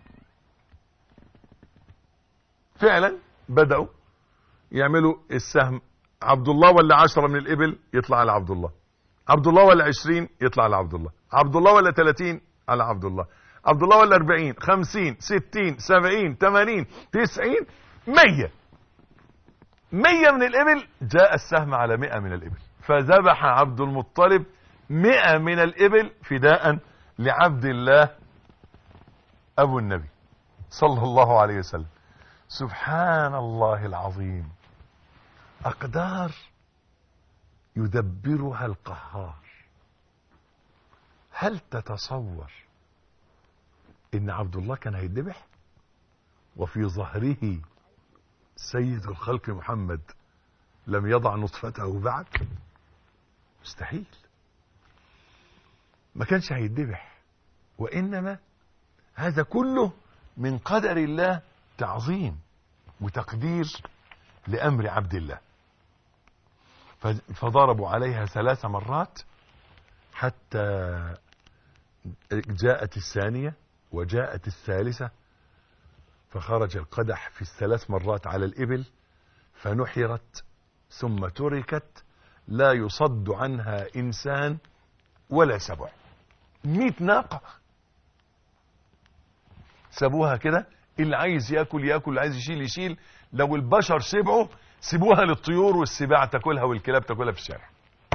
فعلا بدأوا يعملوا السهم عبد الله ولا عشرة من الإبل يطلع على عبد الله عبد الله ولا عشرين يطلع على عبد الله عبد الله ولا ثلاثين على عبد الله عبد الله ولا أربعين خمسين ستين سبعين تمانين تسعين مية مية من الإبل جاء السهم على مئة من الإبل فذبح عبد المطلب مئة من الإبل فداء لعبد الله أبو النبي صلى الله عليه وسلم سبحان الله العظيم أقدار يدبرها القهار هل تتصور ان عبد الله كان هيذبح وفي ظهره سيد الخلق محمد لم يضع نطفته بعد مستحيل ما كانش هيتذبح وانما هذا كله من قدر الله تعظيم وتقدير لامر عبد الله ف- فضربوا عليها ثلاث مرات حتى جاءت الثانيه وجاءت الثالثه فخرج القدح في الثلاث مرات على الإبل فنحرت ثم تركت لا يصد عنها إنسان ولا سبع مئة ناقة سابوها كده اللي عايز ياكل ياكل اللي عايز يشيل يشيل لو البشر شبعوا سيبوها للطيور والسباع تاكلها والكلاب تاكلها في الشارع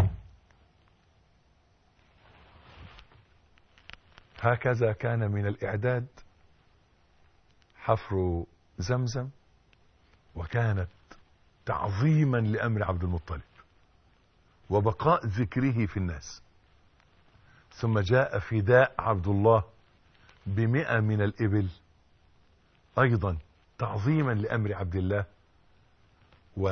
هكذا كان من الإعداد حفر زمزم وكانت تعظيما لأمر عبد المطلب وبقاء ذكره في الناس ثم جاء فداء عبد الله بمئة من الإبل أيضا تعظيما لأمر عبد الله و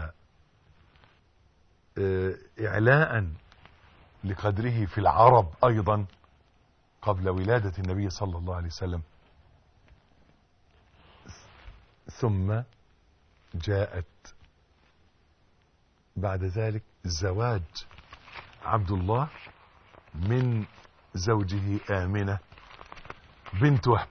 آه، إعلاء لقدره في العرب أيضا قبل ولادة النبي صلى الله عليه وسلم ثم جاءت بعد ذلك زواج عبد الله من زوجه آمنة بنت وهب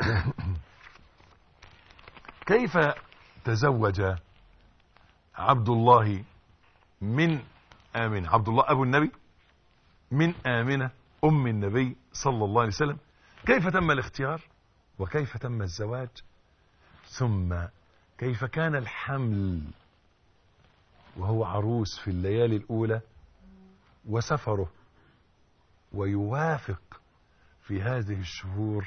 كيف تزوج عبد الله من آمنة عبد الله أبو النبي من آمنة أم النبي صلى الله عليه وسلم كيف تم الاختيار وكيف تم الزواج ثم كيف كان الحمل وهو عروس في الليالي الأولى وسفره ويوافق في هذه الشهور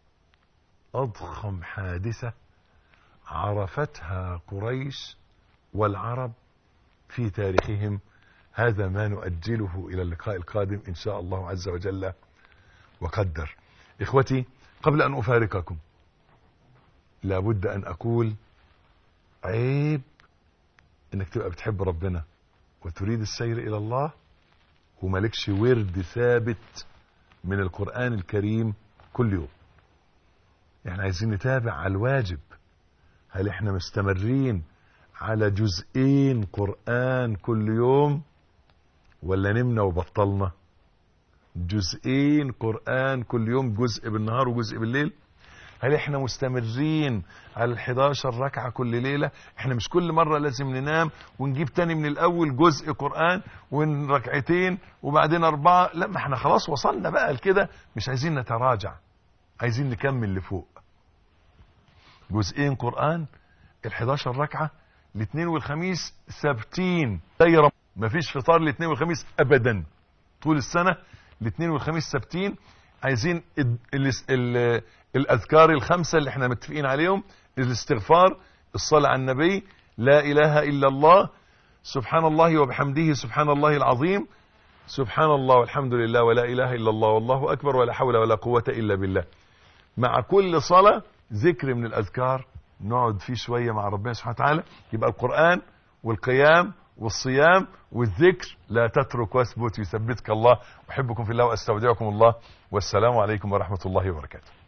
أضخم حادثة عرفتها قريش والعرب في تاريخهم هذا ما نؤجله إلى اللقاء القادم إن شاء الله عز وجل وقدر إخوتي قبل أن أفارقكم لابد أن أقول عيب انك تبقى بتحب ربنا وتريد السير الى الله ومالكش ورد ثابت من القرآن الكريم كل يوم يعني عايزين نتابع على الواجب هل احنا مستمرين على جزئين قرآن كل يوم ولا نمنا وبطلنا جزئين قرآن كل يوم جزء بالنهار وجزء بالليل هل احنا مستمرين على ال11 ركعة كل ليلة احنا مش كل مرة لازم ننام ونجيب تاني من الاول جزء قرآن وركعتين وبعدين اربعة لا ما احنا خلاص وصلنا بقى لكده مش عايزين نتراجع عايزين نكمل لفوق جزئين قرآن ال11 ركعة الاثنين والخميس ثابتين دايرة مفيش فطار الاثنين والخميس ابدا طول السنة الاثنين والخميس ثابتين عايزين ال ال ال الاذكار الخمسة اللي احنا متفقين عليهم الاستغفار الصلاة على النبي لا اله الا الله سبحان الله وبحمده سبحان الله العظيم سبحان الله والحمد لله ولا اله الا الله والله اكبر ولا حول ولا قوة الا بالله مع كل صلاة ذكر من الاذكار نقعد فيه شوية مع ربنا سبحانه وتعالى يبقى القرآن والقيام والصيام والذكر لا تترك واثبت يثبتك الله احبكم في الله واستودعكم الله والسلام عليكم ورحمة الله وبركاته